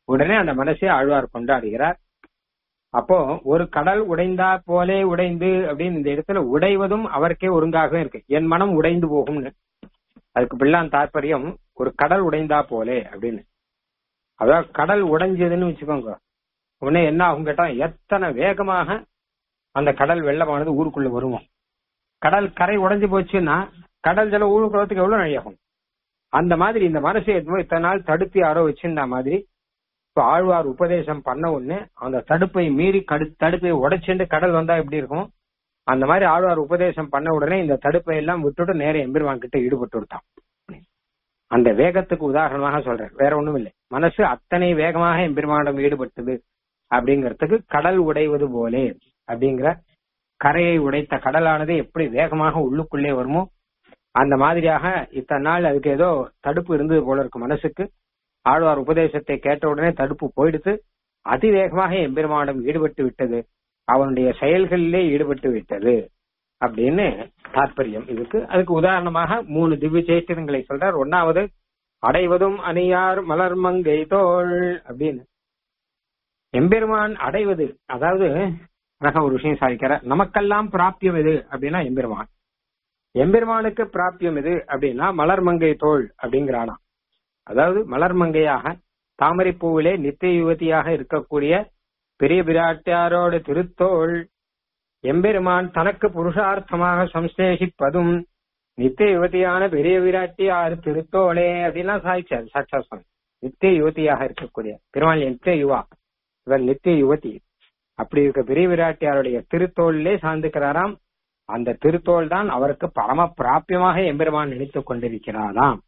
உடனே அந்த மனசை ஆழ்வார் கொண்டாடுகிறார் அப்போ ஒரு கடல் உடைந்தா போலே உடைந்து அப்படின்னு இந்த இடத்துல உடைவதும் அவருக்கே ஒருங்காக இருக்கு என் மனம் உடைந்து போகும்னு அதுக்கு பிள்ளான் தாற்பயம் ஒரு கடல் உடைந்தா போலே அப்படின்னு அதாவது கடல் உடைஞ்சதுன்னு வச்சுக்கோங்க உடனே என்ன ஆகும் கேட்டா எத்தனை வேகமாக அந்த கடல் வெள்ளமானது ஊருக்குள்ள வருவோம் கடல் கரை உடைஞ்சு போச்சுன்னா கடல் ஜலம் ஊருக்குள்ளத்துக்கு எவ்வளவு நழியாகும் அந்த மாதிரி இந்த மனசை எதுவும் இத்தனை நாள் தடுத்து யாரோ வச்சிருந்த மாதிரி இப்ப ஆழ்வார் உபதேசம் பண்ண உடனே அந்த தடுப்பை மீறி கடு தடுப்பை உடைச்சுட்டு கடல் வந்தா எப்படி இருக்கும் அந்த மாதிரி ஆழ்வார் உபதேசம் பண்ண உடனே இந்த தடுப்பை எல்லாம் விட்டுட்டு நேர எம்பெருமான் கிட்ட ஈடுபட்டு விட்டான் அந்த வேகத்துக்கு உதாரணமாக சொல்றேன் வேற ஒண்ணும் இல்லை மனசு அத்தனை வேகமாக எம்பெருமானிடம் ஈடுபட்டது அப்படிங்கறதுக்கு கடல் உடைவது போலே அப்படிங்கிற கரையை உடைத்த கடலானது எப்படி வேகமாக உள்ளுக்குள்ளே வருமோ அந்த மாதிரியாக இத்தனை நாள் அதுக்கு ஏதோ தடுப்பு இருந்தது போல இருக்கு மனசுக்கு ஆழ்வார் உபதேசத்தை கேட்ட உடனே தடுப்பு போயிடுத்து அதிவேகமாக எம்பெருமானிடம் ஈடுபட்டு விட்டது அவனுடைய செயல்களிலே ஈடுபட்டு விட்டது அப்படின்னு தாற்பயம் இதுக்கு அதுக்கு உதாரணமாக மூணு திவ்ய சேஷ்டங்களை சொல்றார் ஒன்னாவது அடைவதும் அணியார் மலர்மங்கை தோள் அப்படின்னு எம்பெருமான் அடைவது அதாவது அழகா ஒரு விஷயம் சாதிக்கிற நமக்கெல்லாம் பிராப்தியம் எது அப்படின்னா எம்பெருமான் எம்பெருமானுக்கு பிராப்தியம் எது அப்படின்னா மலர்மங்கை தோள் அப்படிங்கிறானா அதாவது மலர்மங்கையாக தாமரை பூவிலே நித்திய யுவதியாக இருக்கக்கூடிய பெரிய பிராட்டியாரோட திருத்தோள் எம்பெருமான் தனக்கு புருஷார்த்தமாக சம்சேஷிப்பதும் நித்திய யுவதியான பெரிய விராட்டியார் திருத்தோளே அப்படின்லாம் சாய்ச்சார் சாட்சா சுவாமி நித்திய யுவதியாக இருக்கக்கூடிய பெருமாள் நித்திய யுவா இவர் நித்திய யுவதி அப்படி இருக்க பெரிய விராட்டியாருடைய திருத்தோளிலே சார்ந்துக்கிறாராம் அந்த திருத்தோள் தான் அவருக்கு பரம பிராபியமாக எம்பெருமான் நினைத்துக் கொண்டிருக்கிறாராம்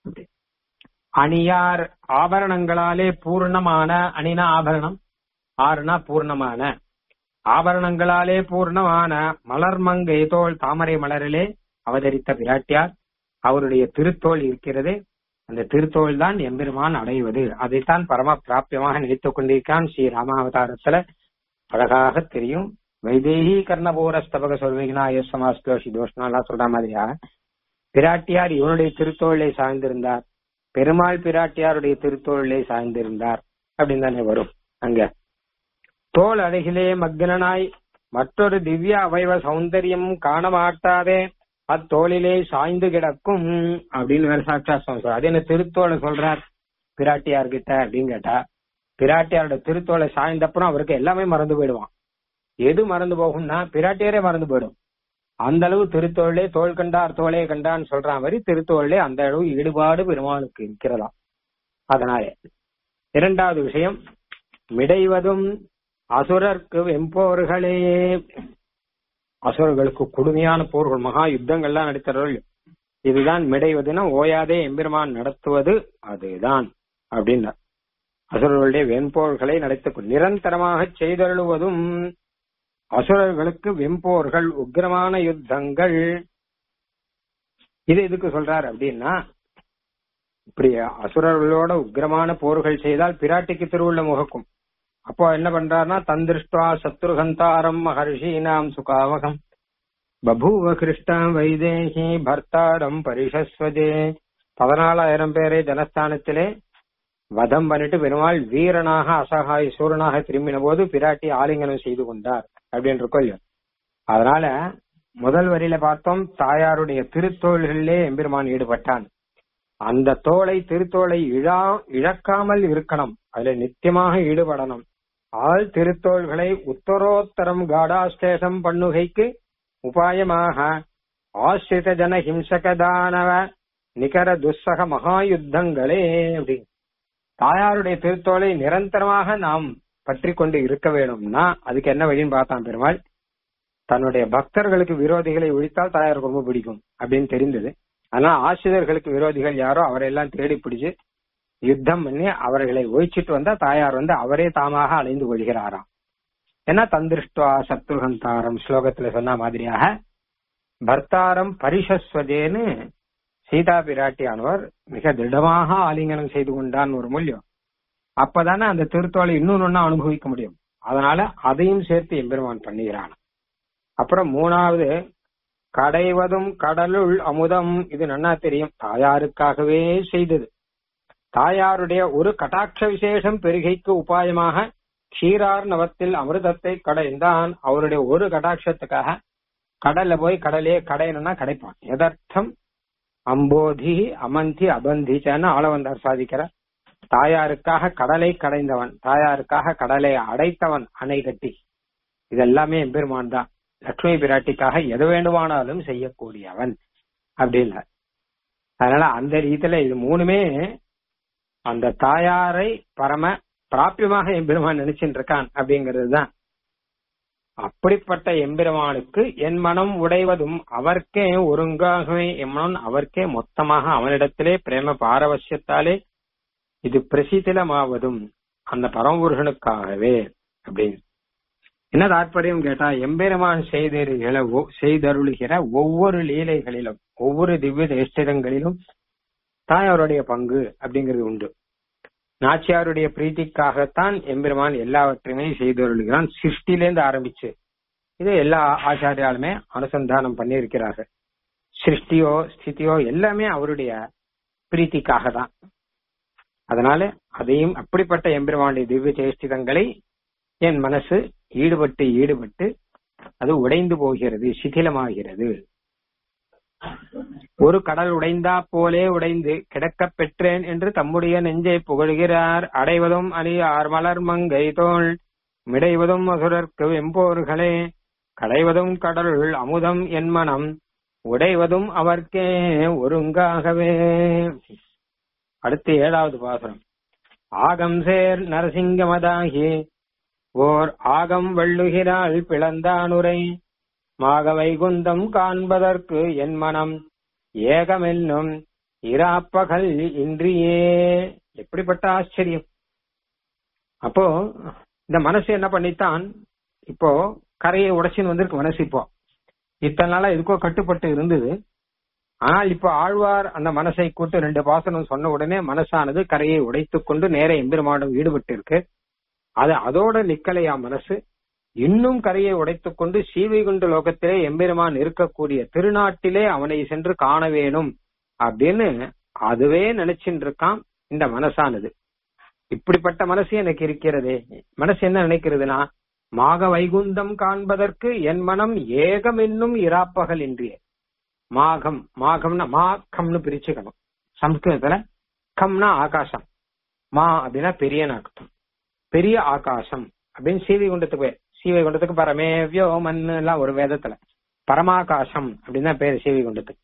அணியார் ஆபரணங்களாலே பூர்ணமான அணினா ஆபரணம் ஆறுனா பூர்ணமான ஆபரணங்களாலே பூர்ணமான மலர்மங்கை தோல் தாமரை மலரிலே அவதரித்த பிராட்டியார் அவருடைய திருத்தோல் இருக்கிறது அந்த திருத்தோல் தான் எம்பெருமான் அடைவது அதைத்தான் பரம பிராபியமாக நினைத்துக் கொண்டிருக்கான் ஸ்ரீ ராமாவதாரத்துல அழகாக தெரியும் வைதேகி கர்ணபோர ஸ்தபக சொல்வீங்கனா சமாஸ்தோஷி தோஷனா எல்லாம் சொல்ற மாதிரியா பிராட்டியார் இவனுடைய திருத்தோளிலே சாய்ந்திருந்தார் பெருமாள் பிராட்டியாருடைய திருத்தோளிலே சாய்ந்திருந்தார் அப்படின்னு தானே வரும் அங்க தோல் அழகிலே மக்னனாய் மற்றொரு திவ்ய அவயவ சௌந்தரியம் காண மாட்டாதே அத்தோளிலே சாய்ந்து கிடக்கும் அப்படின்னு வேற சாட்சா சொல்றார் அது என்ன திருத்தோலை சொல்றார் பிராட்டியார் கிட்ட அப்படின்னு கேட்டா பிராட்டியாரோட திருத்தோலை சாய்ந்தப்புறம் அவருக்கு எல்லாமே மறந்து போயிடுவான் எது மறந்து போகும்னா பிராட்டியாரே மறந்து போயிடும் அந்த அளவு திருத்தோளே தோல் கண்டார் தோளே கண்டான்னு சொல்ற மாதிரி திருத்தோளே அந்த அளவு ஈடுபாடு பெருமாளுக்கு இருக்கிறதாம் அதனாலே இரண்டாவது விஷயம் மிடைவதும் அசுரர்க்கு வெம்போர்களே அசுரர்களுக்கு கொடுமையான போர்கள் மகா யுத்தங்கள்லாம் நடத்துறவர்கள் இதுதான் மிடைவதுன்னா ஓயாதே எம்பெருமான் நடத்துவது அதுதான் அப்படின்னார் அசுரர்களுடைய வெண்போர்களை நடத்த நிரந்தரமாக செய்தருளுவதும் அசுரர்களுக்கு வெம்போர்கள் உக்கிரமான யுத்தங்கள் இது எதுக்கு சொல்றார் அப்படின்னா இப்படி அசுரர்களோட உக்கிரமான போர்கள் செய்தால் பிராட்டிக்கு திருவுள்ள முகக்கும் அப்போ என்ன பண்றாருன்னா தந்திருஷ்டா சத்ருகந்தாரம் மகர்ஷீனாம் சுகாவகம் பபூவ கிருஷ்ண வைதேகி பர்த்தாரம் பரிஷஸ்வதே பதினாலாயிரம் பேரை ஜனஸ்தானத்திலே வதம் பண்ணிட்டு பெருமாள் வீரனாக அசகாய சூரனாக திரும்பின போது பிராட்டி ஆலிங்கனம் செய்து கொண்டார் அப்படின்னு இருக்கோம் அதனால முதல் வரியில பார்த்தோம் தாயாருடைய திருத்தோள்களிலே எம்பெருமான் ஈடுபட்டான் அந்த தோலை திருத்தோலை இழா இழக்காமல் இருக்கணும் அதுல நித்தியமாக ஈடுபடணும் ஆள் திருத்தோள்களை உத்தரோத்தரம் காடாஸ்தேசம் பண்ணுகைக்கு உபாயமாக ஆசிரித ஜன ஹிம்சகதானவ நிகர துஸ்ஸக மகாயுத்தங்களே அப்படி தாயாருடைய திருத்தோலை நிரந்தரமாக நாம் பற்றி கொண்டு இருக்க வேணும்னா அதுக்கு என்ன வழின்னு பார்த்தான் பெருமாள் தன்னுடைய பக்தர்களுக்கு விரோதிகளை ஒழித்தால் தாயாருக்கு ரொம்ப பிடிக்கும் அப்படின்னு தெரிந்தது ஆனா ஆசிரியர்களுக்கு விரோதிகள் யாரோ அவரையெல்லாம் தேடி பிடிச்சு யுத்தம் பண்ணி அவர்களை ஒழிச்சிட்டு வந்தா தாயார் வந்து அவரே தாமாக அலைந்து கொள்கிறாராம் ஏன்னா தந்திருஷ்டுவா சத்ருகந்தாரம் ஸ்லோகத்துல சொன்ன மாதிரியாக பர்த்தாரம் பரிஷஸ்வதேன்னு சீதா பிராட்டியானவர் மிக திடமாக ஆலிங்கனம் செய்து கொண்டான் ஒரு மூலியம் அப்பதானே அந்த திருத்தோலை இன்னொன்னு அனுபவிக்க முடியும் அதனால அதையும் சேர்த்து எம்பெருமான் பண்ணுகிறான் அப்புறம் மூணாவது கடைவதும் கடலுள் அமுதம் இது நன்னா தெரியும் தாயாருக்காகவே செய்தது தாயாருடைய ஒரு கட்டாட்ச விசேஷம் பெருகைக்கு உபாயமாக க்ஷீரார் நவத்தில் அமிர்தத்தை கடைந்தான் அவருடைய ஒரு கடாட்சத்துக்காக கடல்ல போய் கடலே கடையணும்னா கடைப்பான் எதர்த்தம் அம்போதி அமந்தி அபந்திச்சன்னு ஆளவந்தார் சாதிக்கிறார் தாயாருக்காக கடலை கடைந்தவன் தாயாருக்காக கடலை அடைத்தவன் அணை கட்டி இதெல்லாமே எம்பெருமான் தான் லட்சுமி பிராட்டிக்காக எது வேண்டுமானாலும் செய்யக்கூடியவன் அப்படின்னார் அதனால அந்த ரீதியில இது மூணுமே அந்த தாயாரை பரம பிராபியமாக எம்பெருமான் நினைச்சுட்டு இருக்கான் அப்படிங்கிறது தான் அப்படிப்பட்ட எம்பெருமானுக்கு என் மனம் உடைவதும் அவர்க்கே ஒருங்காகவே என் மனம் அவர்க்கே மொத்தமாக அவனிடத்திலே பிரேம பாரவசியத்தாலே இது பிரசித்திலமாவதும் அந்த பரமபுருஷனுக்காகவே அப்படின்னு என்ன தாற்பயம் கேட்டா எம்பெருமான் செய்தருகிற செய்தருளுகிற ஒவ்வொரு லீலைகளிலும் ஒவ்வொரு திவ்ய தேஷ்டிதங்களிலும் தாயாருடைய பங்கு அப்படிங்கிறது உண்டு நாச்சியாருடைய பிரீத்திக்காகத்தான் எம்பெருமான் எல்லாவற்றையுமே செய்தருளுகிறான் சிருஷ்டிலேருந்து ஆரம்பிச்சு இது எல்லா ஆச்சாரியாலுமே அனுசந்தானம் பண்ணியிருக்கிறார்கள் சிருஷ்டியோ ஸ்திதியோ எல்லாமே அவருடைய பிரீத்திக்காக தான் அதனால அதையும் அப்படிப்பட்ட எம்பெருமானுடைய திவ்ய சேஷ்டிதங்களை என் மனசு ஈடுபட்டு ஈடுபட்டு அது உடைந்து போகிறது சிதிலமாகிறது ஒரு கடல் உடைந்தா போலே உடைந்து கிடக்கப் பெற்றேன் என்று தம்முடைய நெஞ்சை புகழ்கிறார் அடைவதும் அணியார் மலர் மங்கை தோள் மிடைவதும் அசுரர்க்கு வெம்போர்களே கடைவதும் கடலுள் அமுதம் என் மனம் உடைவதும் அவர்க்கே ஒருங்காகவே அடுத்து ஏழாவது பாசுரம் ஆகம் சேர் நரசிங்கமதாகி ஓர் ஆகம் வெள்ளுகிறாள் பிளந்தானுரை மாக வைகுந்தம் காண்பதற்கு என் மனம் ஏகமென்னும் இராப்பகல் இன்றியே எப்படிப்பட்ட ஆச்சரியம் அப்போ இந்த மனசு என்ன பண்ணித்தான் இப்போ கரையை உடைச்சின்னு வந்திருக்கு மனசு இப்போ இத்தனை நாளா இதுக்கோ கட்டுப்பட்டு இருந்தது ஆனால் இப்போ ஆழ்வார் அந்த மனசை கூட்டு ரெண்டு பாசனம் சொன்ன உடனே மனசானது கரையை உடைத்துக் கொண்டு நேர எம்பெருமானம் ஈடுபட்டு இருக்கு அது அதோட நிக்கலையா மனசு இன்னும் கரையை உடைத்துக் கொண்டு சீவைகுண்டு லோகத்திலே எம்பெருமான் இருக்கக்கூடிய திருநாட்டிலே அவனை சென்று காண வேணும் அப்படின்னு அதுவே நினைச்சுட்டு இருக்கான் இந்த மனசானது இப்படிப்பட்ட மனசு எனக்கு இருக்கிறதே மனசு என்ன நினைக்கிறதுனா மாக வைகுந்தம் காண்பதற்கு என் மனம் ஏகம் என்னும் இராப்பகல் இன்றிய மாகம் மாகம்னா மாக்கம்னு பிரிச்சுக்கணும் சம்ஸ்கிருதத்துல கம்னா ஆகாசம் மா அப்படின்னா பெரிய அர்த்தம் பெரிய ஆகாசம் அப்படின்னு சீவை குண்டத்துக்கு பேர் சீவை குண்டத்துக்கு பரமே வியோமன் எல்லாம் ஒரு வேதத்துல பரமாகாசம் அப்படின்னு தான் பேரு சீவை குண்டத்துக்கு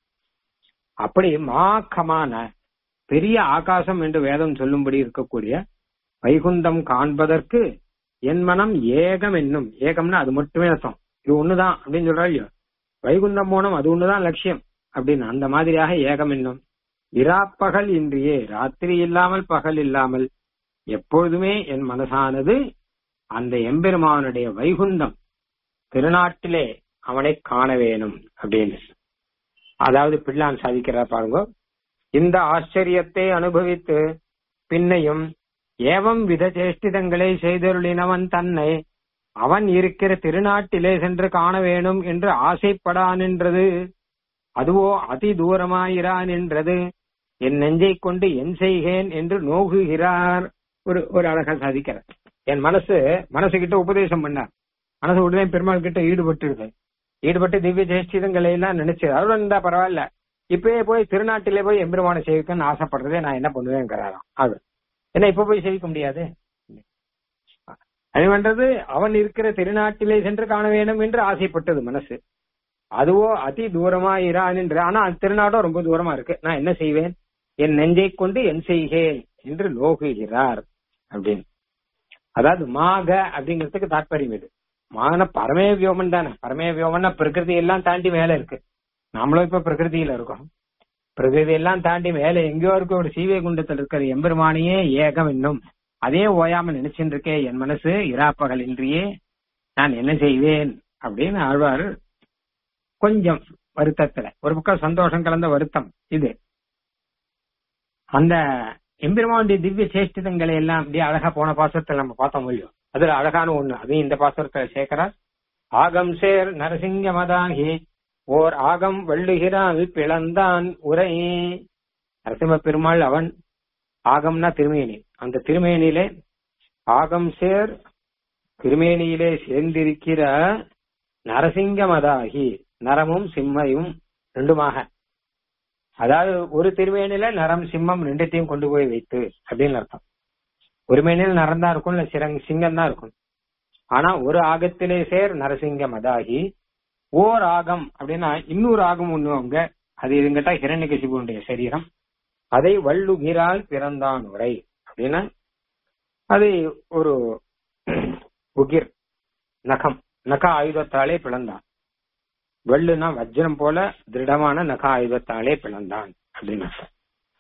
அப்படி மாக்கமான பெரிய ஆகாசம் என்று வேதம் சொல்லும்படி இருக்கக்கூடிய வைகுந்தம் காண்பதற்கு என் மனம் ஏகம் என்னும் ஏகம்னா அது மட்டுமே அர்த்தம் இது ஒண்ணுதான் அப்படின்னு சொல்றா இல்லையோ வைகுந்தம் போனம் அது ஒண்ணுதான் லட்சியம் அப்படின்னு அந்த மாதிரியாக ஏகம் என்னும் இராப்பகல் இன்றியே ராத்திரி இல்லாமல் பகல் இல்லாமல் எப்பொழுதுமே என் மனசானது அந்த எம்பெருமானுடைய வைகுந்தம் திருநாட்டிலே அவனை காண வேணும் அப்படின்னு அதாவது பிள்ளான் சாதிக்கிறார் பாருங்க இந்த ஆச்சரியத்தை அனுபவித்து பின்னையும் ஏவம் வித சேஷ்டிதங்களை செய்தருளினவன் தன்னை அவன் இருக்கிற திருநாட்டிலே சென்று காண வேணும் என்று ஆசைப்படான் என்றது அதுவோ அதி தூரமாயிரான் என்றது என் நெஞ்சை கொண்டு என் செய்கேன் என்று நோகுகிறார் ஒரு ஒரு அழகா சாதிக்கிறார் என் மனசு மனசு கிட்ட உபதேசம் பண்ணார் மனசு உடனே பெருமாள் கிட்ட ஈடுபட்டு ஈடுபட்டு திவ்ய ஜெயஸ்டிதங்களை எல்லாம் நினைச்சு அவரும் இருந்தா பரவாயில்ல இப்பயே போய் திருநாட்டிலே போய் எம்பெருமான சேவிக்கணும்னு ஆசைப்படுறதே நான் என்ன பண்ணுவேங்கிறாராம் அது என்ன இப்ப போய் சேவிக்க முடியாது அது பண்றது அவன் இருக்கிற திருநாட்டிலே சென்று காண வேண்டும் என்று ஆசைப்பட்டது மனசு அதுவோ அதி தூரமா இரான் என்று ஆனா அந்த திருநாடும் ரொம்ப தூரமா இருக்கு நான் என்ன செய்வேன் என் நெஞ்சை கொண்டு என் செய்கேன் என்று லோகுகிறார் அப்படின்னு அதாவது மாக அப்படிங்கிறதுக்கு தாற்பயம் இது மான பரமே வியோமன் தானே பரமே வியோமன்னா பிரகிருதி எல்லாம் தாண்டி மேல இருக்கு நாமளும் இப்ப பிரகிருதியில இருக்கோம் பிரகிருதி எல்லாம் தாண்டி மேல எங்கேயோ இருக்க ஒரு சீவை குண்டத்தில் இருக்கிற எம்பெருமானியே ஏகம் என்னும் அதே ஓயாம நினைச்சுட்டு இருக்கே என் மனசு இராப்பகல் இன்றியே நான் என்ன செய்வேன் அப்படின்னு ஆழ்வார் கொஞ்சம் வருத்தத்துல ஒரு பக்கம் சந்தோஷம் கலந்த வருத்தம் இது அந்த எம்பெருமானுடைய திவ்ய சேஷ்டிதங்களை எல்லாம் அப்படியே அழகா போன பாசத்துல நம்ம பார்த்தோம் இல்லையோ அதுல அழகான ஒண்ணு அதையும் இந்த பாசத்துல சேர்க்கிறார் ஆகம் சேர் நரசிங்க மதாகி ஓர் ஆகம் வள்ளுகிறாள் பிளந்தான் உரை நரசிம்ம பெருமாள் அவன் ஆகம்னா திருமேனி அந்த திருமேனியிலே ஆகம் சேர் திருமேனியிலே சேர்ந்திருக்கிற நரசிங்கமதாகி நரமும் சிம்மையும் ரெண்டுமாக அதாவது ஒரு திருமேனில நரம் சிம்மம் ரெண்டுத்தையும் கொண்டு போய் வைத்து அப்படின்னு அர்த்தம் ஒரு மேனில் நரம் தான் இருக்கும் இல்ல சிரங் சிங்கம் தான் இருக்கும் ஆனா ஒரு ஆகத்திலே சேர் நரசிங்கம் அதாகி ஓர் ஆகம் அப்படின்னா இன்னொரு ஆகம் ஒண்ணு அவங்க அது இதுங்கிட்ட ஹிரண்யகசிபுடைய சரீரம் அதை வள்ளுகிறால் பிறந்தான் உரை அப்படின்னா அது ஒரு உகிர் நகம் நக ஆயுதத்தாலே பிளந்தான் வள்ளுனா வஜ்ரம் போல திருடமான நக ஆயுதத்தாலே பிளந்தான் அப்படின்னு அர்த்தம்.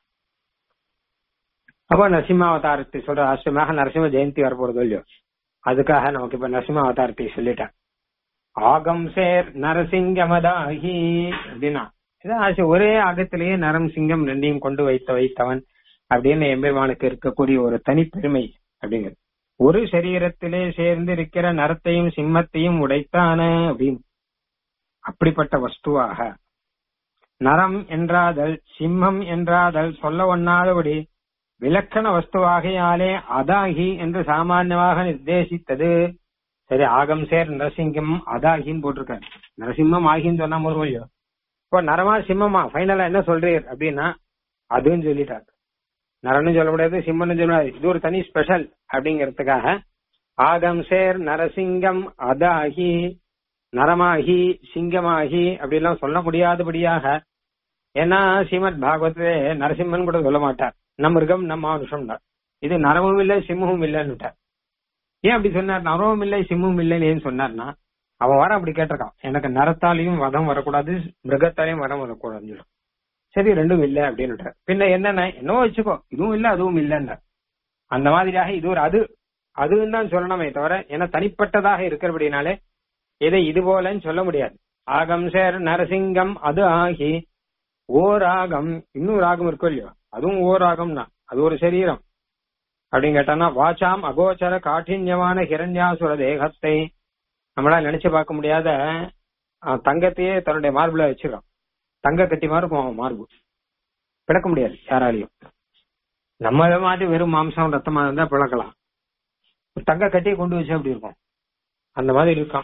அப்ப நரசிம்ம அவதாரத்தை சொல்ற ஆசிரமாக நரசிம்ம ஜெயந்தி வரப்போறதோ இல்லையோ அதுக்காக நமக்கு இப்ப நரசிம்ம அவதாரத்தை சொல்லிட்டேன் ஆகம் சேர் நரசிங்கமதாகி அப்படின்னா இது ஆசை ஒரே ஆகத்திலேயே நரம் சிங்கம் ரெண்டையும் கொண்டு வைத்த வைத்தவன் அப்படின்னு எம்பெருமானுக்கு இருக்கக்கூடிய ஒரு தனிப்பெருமை அப்படிங்கிறது ஒரு சரீரத்திலே சேர்ந்து இருக்கிற நரத்தையும் சிம்மத்தையும் உடைத்தான அப்படின்னு அப்படிப்பட்ட வஸ்துவாக நரம் என்றாதல் சிம்மம் என்றாதல் சொல்ல ஒண்ணாதபடி விலக்கண வஸ்துவாகையாலே அதாகி என்று சாமான்யமாக நிர்தேசித்தது சரி ஆகம் சேர் நரசிங்கம் அதாகின்னு போட்டிருக்காரு நரசிம்மம் ஆகின்னு சொன்னா முருகையோ இப்போ நரமா சிம்மமா ஃபைனலா என்ன சொல்றீர் அப்படின்னா அதுன்னு சொல்லிட்டார் நரன்னு சொல்ல முடியாது சிம்மன்னு சொல்ல முடியாது இது ஒரு தனி ஸ்பெஷல் அப்படிங்கறதுக்காக ஆகம் சேர் நரசிங்கம் அதாகி நரமாகி சிங்கமாகி அப்படிலாம் சொல்ல முடியாதபடியாக ஏன்னா ஸ்ரீமத் பாகவத்திலே நரசிம்மன் கூட சொல்ல மாட்டார் நம் மிருகம் நம் மானுஷம் இது நரமும் இல்லை சிம்மமும் இல்லைன்னுட்டார் ஏன் அப்படி சொன்னார் நரமும் இல்லை சிம்மமும் இல்லைன்னு ஏன் சொன்னார்னா அவன் வர அப்படி கேட்டிருக்கான் எனக்கு நரத்தாலையும் வதம் வரக்கூடாது மிருகத்தாலையும் வரம் வரக்கூடாதுன்னு சொல்லும் சரி ரெண்டும் இல்லை அப்படின்னு பின்ன என்னன்னா என்னவோ வச்சுக்கோ இதுவும் இல்ல அதுவும் இல்லைன்னா அந்த மாதிரியாக இது ஒரு அது அதுன்னு தான் சொல்லணுமே தவிர ஏன்னா தனிப்பட்டதாக இருக்கிறபடினாலே இதை இது போலன்னு சொல்ல முடியாது ஆகம் சேர் நரசிங்கம் அது ஆகி ஓர் ஆகம் இன்னொரு ஆகம் இருக்கும் இல்லையோ அதுவும் ஓர் ஆகம்னா அது ஒரு சரீரம் அப்படின்னு கேட்டானா வாச்சாம் அகோச்சர காഠின்யமான ஹிரண்யாசுர தேகத்தை நம்மளால நினைச்சு பார்க்க முடியாத அஹ், தங்கத்தையே தன்னுடைய மார்புல வச்சிருக்கான் தங்க கட்டி மாதிரி இருக்கும் அவன் மார்பு பிளக்க முடியாது யாராலையும் நம்ம மாதிரி வெறும் மாம்சம் ரத்தமா இருந்தா பிளக்கலாம் தங்க கட்டியை கொண்டு வச்சு அப்படி இருக்கும் அந்த மாதிரி இருக்கான்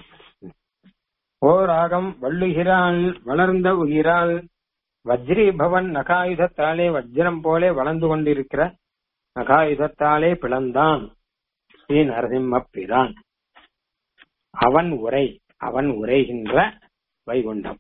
ஓர் ஆகம் வள்ளுகிறாள் வளர்ந்த உயிரால் வஜ்ரி பவன் நகாயுதத்தாலே வஜ்ரம் போலே வளர்ந்து கொண்டிருக்கிற நகாயுதத்தாலே பிளந்தான் ஸ்ரீ நரசிம்ம பிரான் அவன் உரை அவன் உரைகின்ற வைகுண்டம்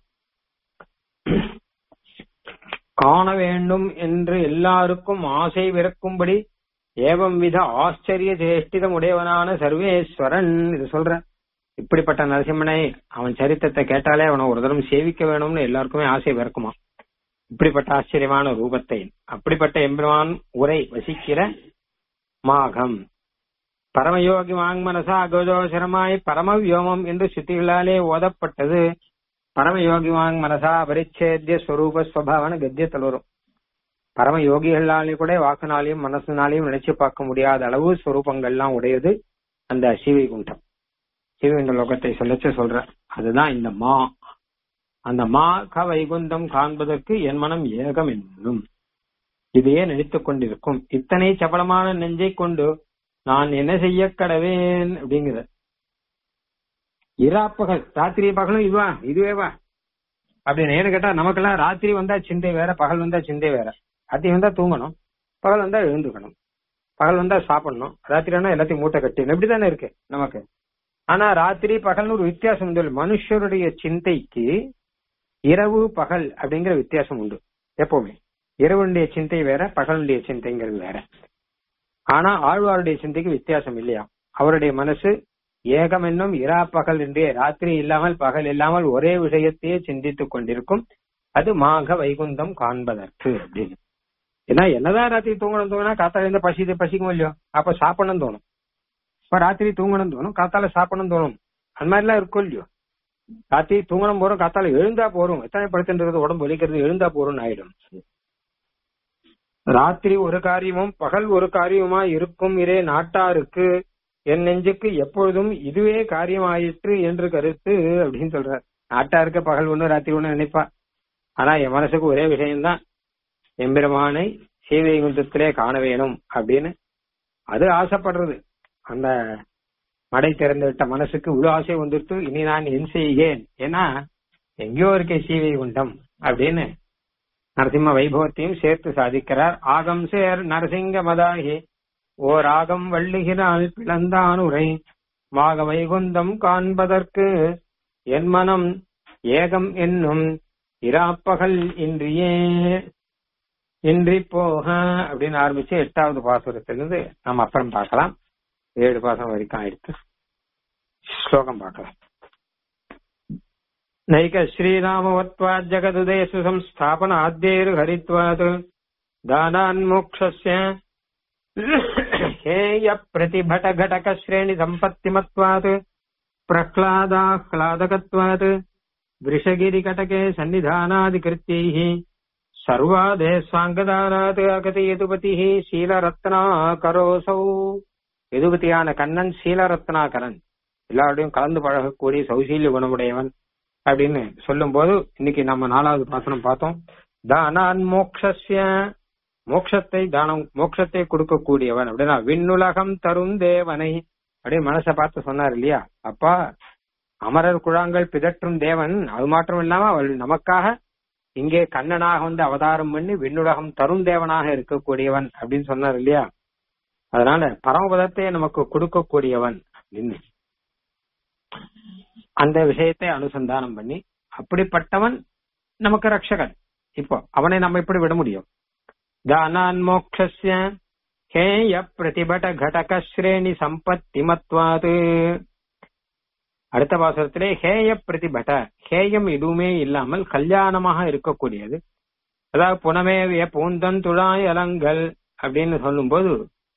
காண வேண்டும் என்று எல்லாருக்கும் ஆசை பிறக்கும்படி ஏவம் வித ஆச்சரிய சேஷ்டிதம் உடையவனான சர்வேஸ்வரன் இது சொல்ற இப்படிப்பட்ட நரசிம்மனை அவன் சரித்திரத்தை கேட்டாலே அவனை ஒரு தரம் சேவிக்க வேணும்னு எல்லாருக்குமே ஆசை பிறக்குமா இப்படிப்பட்ட ஆச்சரியமான ரூபத்தை அப்படிப்பட்ட எம்பெருமான் உரை வசிக்கிற மாகம் பரமயோகி வாங்மனசா அகோதோசரமாய் பரமவியோமம் என்று சுத்திகளாலே ஓதப்பட்டது பரமயோகி வாங் மனசா பரிச்சேத்திய ஸ்வரூப ஸ்வபாவன கத்தியத்தில் வரும் பரம யோகிகளாலையும் கூட வாக்குனாலையும் மனசுனாலையும் நினைச்சு பார்க்க முடியாத அளவு ஸ்வரூபங்கள்லாம் உடையது அந்த சிவைகுண்டம் சிவகுண்ட லோகத்தை சொல்லச்சு சொல்ற அதுதான் இந்த மா அந்த மா க வைகுந்தம் காண்பதற்கு என் மனம் ஏகம் என்னும் இதையே நினைத்துக் கொண்டிருக்கும் இத்தனை சபலமான நெஞ்சை கொண்டு நான் என்ன செய்ய கடவேன் அப்படிங்கிற இராப்பகல் ராத்திரி பகலும் இதுவா இதுவே வா அப்படின்னு ஏன்னு கேட்டா நமக்கெல்லாம் ராத்திரி வந்தா சிந்தை வேற பகல் வந்தா சிந்தை வேற ராத்திரி வந்தா தூங்கணும் பகல் வந்தா எழுந்துக்கணும் பகல் வந்தா சாப்பிடணும் ராத்திரி ஆனா எல்லாத்தையும் மூட்டை கட்டிடணும் இப்படிதானே இருக்கு நமக்கு ஆனா ராத்திரி பகல்னு ஒரு வித்தியாசம் உண்டு மனுஷருடைய சிந்தைக்கு இரவு பகல் அப்படிங்கிற வித்தியாசம் உண்டு எப்பவுமே இரவுடைய சிந்தை வேற பகலுடைய சிந்தைங்கிறது வேற ஆனா ஆழ்வாருடைய சிந்தைக்கு வித்தியாசம் இல்லையா அவருடைய மனசு ஏகம் என்னும் இரா பகல் என்றே ராத்திரி இல்லாமல் பகல் இல்லாமல் ஒரே விஷயத்தையே சிந்தித்துக் கொண்டிருக்கும் அது மாக வைகுந்தம் காண்பதற்கு அப்படின்னு ஏன்னா என்னதான் ராத்திரி தூங்கணும் தூங்கினா காத்தால இருந்து பசி பசிக்கும் இல்லையோ அப்ப சாப்பிடணும் தோணும் இப்ப ராத்திரி தூங்கணும் தோணும் காத்தால சாப்பிடணும் தோணும் அந்த மாதிரி எல்லாம் இருக்கும் இல்லையோ ராத்திரி தூங்கணும் போறோம் காத்தால எழுந்தா போறோம் எத்தனை படுத்துன்றது உடம்பு வலிக்கிறது எழுந்தா போறோம்னு ஆயிடும் ராத்திரி ஒரு காரியமும் பகல் ஒரு காரியமா இருக்கும் இரே நாட்டாருக்கு என் நெஞ்சுக்கு எப்பொழுதும் இதுவே காரியமாயிற்று என்று கருத்து அப்படின்னு சொல்றார் நாட்டாருக்கு பகல் ஒண்ணு ராத்திரி ஒண்ணு நினைப்பா ஆனா என் மனசுக்கு ஒரே விஷயம்தான் எம்பெருமானை சீவைகுந்தத்திலே காண வேணும் அப்படின்னு அது ஆசைப்படுறது அந்த மடை திறந்து விட்ட மனசுக்கு இவ்வளவு ஆசை வந்துருத்து இனி நான் என் செய்கேன் ஏன்னா எங்கேயோ இருக்கே சீவை குண்டம் அப்படின்னு நரசிம்ம வைபவத்தையும் சேர்த்து சாதிக்கிறார் ஆகம் சேர் நரசிங்க மதாகி ஓர் ஆகம் வள்ளுகிறாள் பிளந்தான் உரை மாக வைகுந்தம் காண்பதற்கு என் மனம் ஏகம் என்னும் இராப்பகல் இன்றியே இன்றி போக அப்படின்னு ஆரம்பிச்சு எட்டாவது பாசுரத்திலிருந்து நம்ம அப்புறம் பார்க்கலாம் ஏழு பாசம் வரைக்கும் ஆயிடுத்து ஸ்லோகம் பார்க்கலாம் நைக ஸ்ரீராமவத்வாத் ஜகதுதேசு சம்ஸ்தாபன ஆத்யேரு ஹரித்வாத் தானான் மோக்ஷஸ்ய ஹேய பிரதிபட கடக ஸ்ரேணி சம்பத்திமத்வாத் பிரஹ்லாதாஹ்லாதகத்வாத் वृषगिरि कटके सन्निधानादिकृत्यैः சர்வாதேசாங்கதானாத் அகதி யதுபதிः சீலரத்னாகரோசௌ எதுபதியான கண்ணன் சீலரத்னாகரன் எல்லாரோடையும் கலந்து பழகக்கூடிய சௌசீல்ய குணமுடையவன் அப்படின்னு சொல்லும் போது இன்னைக்கு நம்ம நாலாவது பாசனம் பார்த்தோம் தானான் மோக்ஷஸ்ய மோட்சத்தை தானம் மோட்சத்தை கொடுக்கக்கூடியவன் அப்படின்னா விண்ணுலகம் தரும் தேவனை அப்படின்னு மனசை பார்த்து சொன்னார் இல்லையா அப்பா அமரர் குழாங்கள் பிதற்றும் தேவன் அது மாத்திரம் இல்லாம அவள் நமக்காக இங்கே கண்ணனாக வந்து அவதாரம் பண்ணி விண்ணுலகம் தரும் தேவனாக இருக்கக்கூடியவன் அப்படின்னு சொன்னார் இல்லையா அதனால பரமபதத்தை நமக்கு கொடுக்கக்கூடியவன் அப்படின்னு அந்த விஷயத்தை அனுசந்தானம் பண்ணி அப்படிப்பட்டவன் நமக்கு ரட்சகன் இப்போ அவனை நம்ம எப்படி விட முடியும் தானான் மோக்ஷஸ்ய ஹேய பிரதிபட கடக ஸ்ரேணி சம்பத்திமத்வாது அடுத்த பாசுரத்திலே ஹேய பிரதிபட ஹேயம் எதுவுமே இல்லாமல் கல்யாணமாக இருக்கக்கூடியது அதாவது புனமேவிய பூந்தன் துழாய் அலங்கள் அப்படின்னு சொல்லும்போது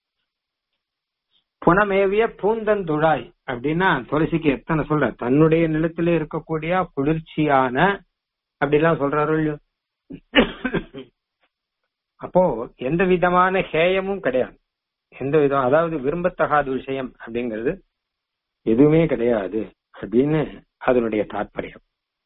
புனமேவிய பூந்தன் துழாய் அப்படின்னா துளசிக்கு எத்தனை சொல்ற தன்னுடைய நிலத்திலே இருக்கக்கூடிய குளிர்ச்சியான அப்படிலாம் சொல்றாரு இல்லையோ அப்போ எந்த விதமான ஹேயமும் கிடையாது எந்த விதம் அதாவது விரும்பத்தகாத விஷயம் அப்படிங்கிறது எதுவுமே கிடையாது அப்படின்னு அதனுடைய தாற்பயம்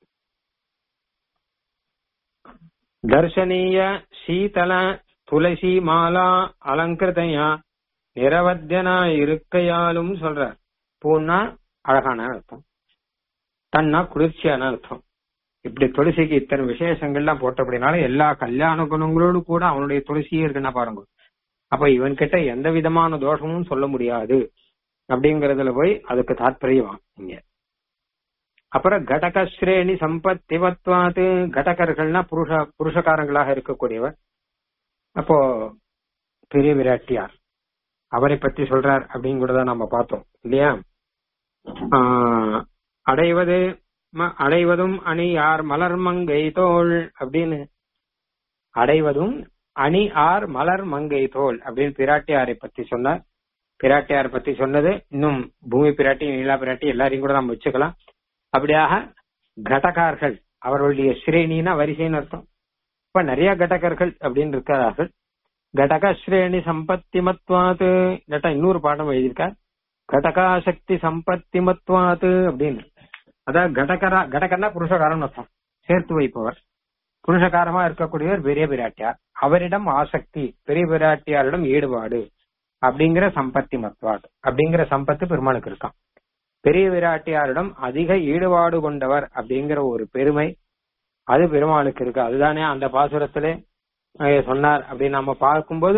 தர்சனீய சீதல துளசி மாலா அலங்கிருதையா நிரவத்தியனா இருக்கையாலும் சொல்றார் பூன்னா அழகான அர்த்தம் தன்னா குளிர்ச்சியான அர்த்தம் இப்படி துளசிக்கு இத்தனை விசேஷங்கள்லாம் போட்டபடினால எல்லா கல்யாண குணங்களோடு கூட அவனுடைய துளசியே இருக்குன்னா பாருங்க அப்ப இவன் கிட்ட எந்த விதமான தோஷமும் சொல்ல முடியாது அப்படிங்கறதுல போய் அதுக்கு தாற்பயம் இங்க அப்புறம் கடக ஸ்ரேணி சம்பத்திவத்வாது கடகர்கள்னா புருஷ புருஷகாரங்களாக இருக்கக்கூடியவர் அப்போ பெரிய விராட்டியார் அவரை பத்தி சொல்றார் அப்படிங்கறத நம்ம பார்த்தோம் இல்லையா ஆஹ் அடைவது ம- அடைவதும் அணி யார் மலர் மங்கை தோள் அப்படின்னு அடைவதும் அணி ஆர் மலர் மங்கை தோள் அப்படின்னு பிராட்டியாரை பத்தி சொன்னார் பிராட்டியார் பத்தி சொன்னது இன்னும் பூமி பிராட்டி நீலா பிராட்டி எல்லாரையும் கூட நம்ம வச்சுக்கலாம் அப்படியாக கடகார்கள் அவர்களுடைய ஸ்ரேணினா வரிசைன்னு அர்த்தம் இப்ப நிறைய கடகர்கள் அப்படின்னு இருக்கிறார்கள் கடக ஸ்ரேணி சம்பத்திமத்வாது இல்லாட்டா இன்னொரு பாடம் எழுதியிருக்கார் கடகாசக்தி சம்பத்திமத்வாது அப்படின்னு அதாவது கடகரா கடகர்னா புருஷகாரன் அர்த்தம் சேர்த்து வைப்பவர் புருஷகாரமா இருக்கக்கூடியவர் பெரிய பிராட்டியார் அவரிடம் ஆசக்தி பெரிய பிராட்டியாரிடம் ஈடுபாடு அப்படிங்கிற சம்பத்தி மத்வாட் அப்படிங்கிற சம்பத்து பெருமாளுக்கு இருக்கான் பெரிய விராட்டியாரிடம் அதிக ஈடுபாடு கொண்டவர் அப்படிங்கிற ஒரு பெருமை அது பெருமாளுக்கு இருக்கு அதுதானே அந்த பாசுரத்திலே அஹ், சொன்னார் அப்படின்னு நம்ம பார்க்கும்போது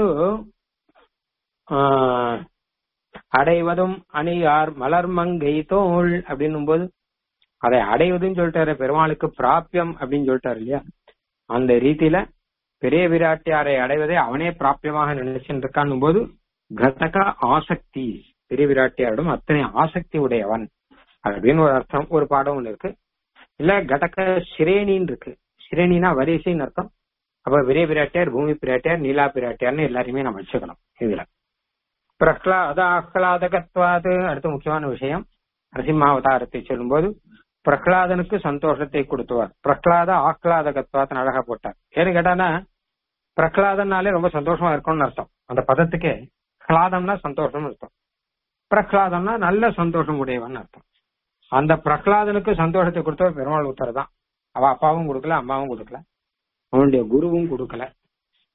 ஆஹ், அடைவதும் அணியார் மலர் மங்கை தோள் அப்படின்னும் போது அதை அடைவதுன்னு சொல்லிட்டாரு பெருமாளுக்கு பிராபியம் அப்படின்னு சொல்லிட்டாரு இல்லையா அந்த ரீதியில பெரிய விராட்டியாரை அடைவதை அவனே பிராபியமாக நினைச்சுட்டு இருக்கான் போது கடக ஆசக்தி பெரிய விராட்டியாரிடம் அத்தனை ஆசக்தி உடையவன் அப்படின்னு ஒரு அர்த்தம் ஒரு பாடம் ஒண்ணு இருக்கு இல்ல கடக சிரேணின்னு இருக்கு சிரேணினா வரிசைன்னு அர்த்தம் அப்ப பெரிய பிராட்டியார் பூமி பிராட்டியார் நீலா பிராட்டியார்னு எல்லாரையுமே நம்ம வச்சுக்கலாம் இதுல பிரஹ்லாத ஆஹ்லாதகத்வாது அடுத்த முக்கியமான விஷயம் நரசிம்மாவதாரத்தை சொல்லும்போது பிரஹ்லாதனுக்கு சந்தோஷத்தை கொடுத்துவார் பிரஹ்லாத ஆஹ்லாதகத்வாத் அழகா போட்டார் ஏன்னு கேட்டானா பிரஹ்லாதனாலே ரொம்ப சந்தோஷமா இருக்கணும்னு அர்த்தம் அந்த பதத்துக்கே ஹ்லாதம்னா சந்தோஷம்னு அர்த்தம் பிரஹ்லாதம்னா நல்ல சந்தோஷம் உடையவன் அர்த்தம் அந்த பிரஹ்லாதனுக்கு சந்தோஷத்தை கொடுத்தவர் பெருமாள் உத்தர் தான் அவ அப்பாவும் கொடுக்கல அம்மாவும் கொடுக்கல அவனுடைய குருவும் கொடுக்கல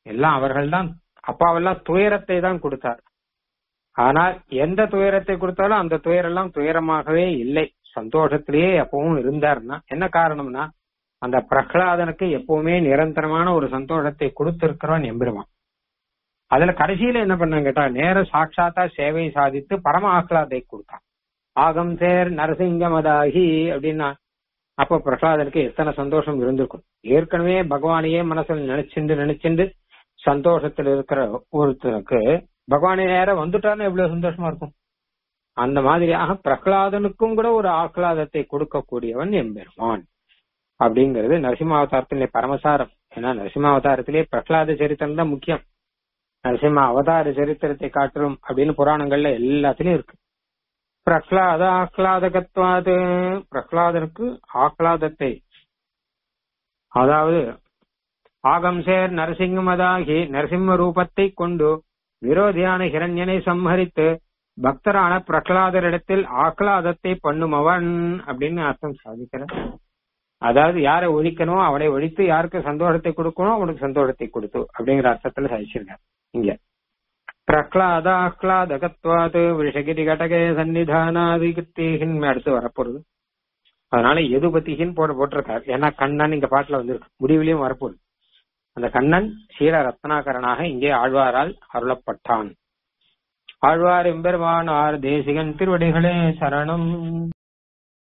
எல்லாம் அவர்கள் தான் அப்பாவெல்லாம் துயரத்தை தான் கொடுத்தார் ஆனால் எந்த துயரத்தை கொடுத்தாலும் அந்த துயரெல்லாம் துயரமாகவே இல்லை சந்தோஷத்திலேயே எப்பவும் இருந்தார்னா என்ன காரணம்னா அந்த பிரகலாதனுக்கு எப்பவுமே நிரந்தரமான ஒரு சந்தோஷத்தை கொடுத்திருக்கிறவன் எம்பெருமான் அதுல கடைசியில என்ன பண்ணாங்க கேட்டா நேர சாட்சாத்தா சேவை சாதித்து பரம ஆஹ்லாதை கொடுத்தான் ஆகம் சேர் நரசிங்கமதாகி அப்படின்னா அப்ப பிரகலாதனுக்கு எத்தனை சந்தோஷம் இருந்திருக்கும் ஏற்கனவே பகவானையே மனசுல நினைச்சுண்டு நினைச்சுண்டு சந்தோஷத்துல இருக்கிற ஒருத்தனுக்கு பகவானே நேரம் வந்துட்டான்னு எவ்வளவு சந்தோஷமா இருக்கும் அந்த மாதிரியாக பிரகலாதனுக்கும் கூட ஒரு ஆஹ்லாதத்தை கொடுக்கக்கூடியவன் எம்பெருமான் அப்படிங்கிறது நரசிம்மாவதாரத்திலே பரமசாரம் ஏன்னா நரசிம்மாவதாரத்திலே பிரகலாத சரித்திரம் தான் முக்கியம் நரசிம்ம அவதார சரித்திரத்தை காட்டுறோம் அப்படின்னு புராணங்கள்ல எல்லாத்திலயும் இருக்கு பிரகலாத ஆஹ்லாதகத்வாது பிரகலாதனுக்கு ஆஹ்லாதத்தை அதாவது ஆகம் சேர் நரசிங்கமதாகி நரசிம்ம ரூபத்தை கொண்டு விரோதியான ஹிரண்யனை சம்ஹரித்து பக்தரான பிரகலாதரிடத்தில் ஆஹ்லாதத்தை பண்ணுமவன் அப்படின்னு அர்த்தம் சாதிக்கிறார் அதாவது யாரை ஒழிக்கணும் அவனை ஒழித்து யாருக்கு சந்தோஷத்தை கொடுக்கணும் அவனுக்கு சந்தோஷத்தை கொடுத்து அப்படிங்கிற அர்த்தத்துல சாதிச்சிருக்கார் இங்க பிரகலாத ஆஹ்லாதகத்வாது விஷகிரி கடகே சன்னிதானாதிகத்தேகின் அடுத்து வரப்போறது அதனால எதுபத்திகின்னு போட்டு போட்டிருக்காரு ஏன்னா கண்ணன் இங்க பாட்டுல வந்திருக்கு முடிவிலையும் வரப்போகுது அந்த கண்ணன் சீர ரத்னாகரனாக இங்கே ஆழ்வாரால் அருளப்பட்டான் ஆழ்வார் எம்பெருமானார் தேசிகன் திருவடிகளே சரணம்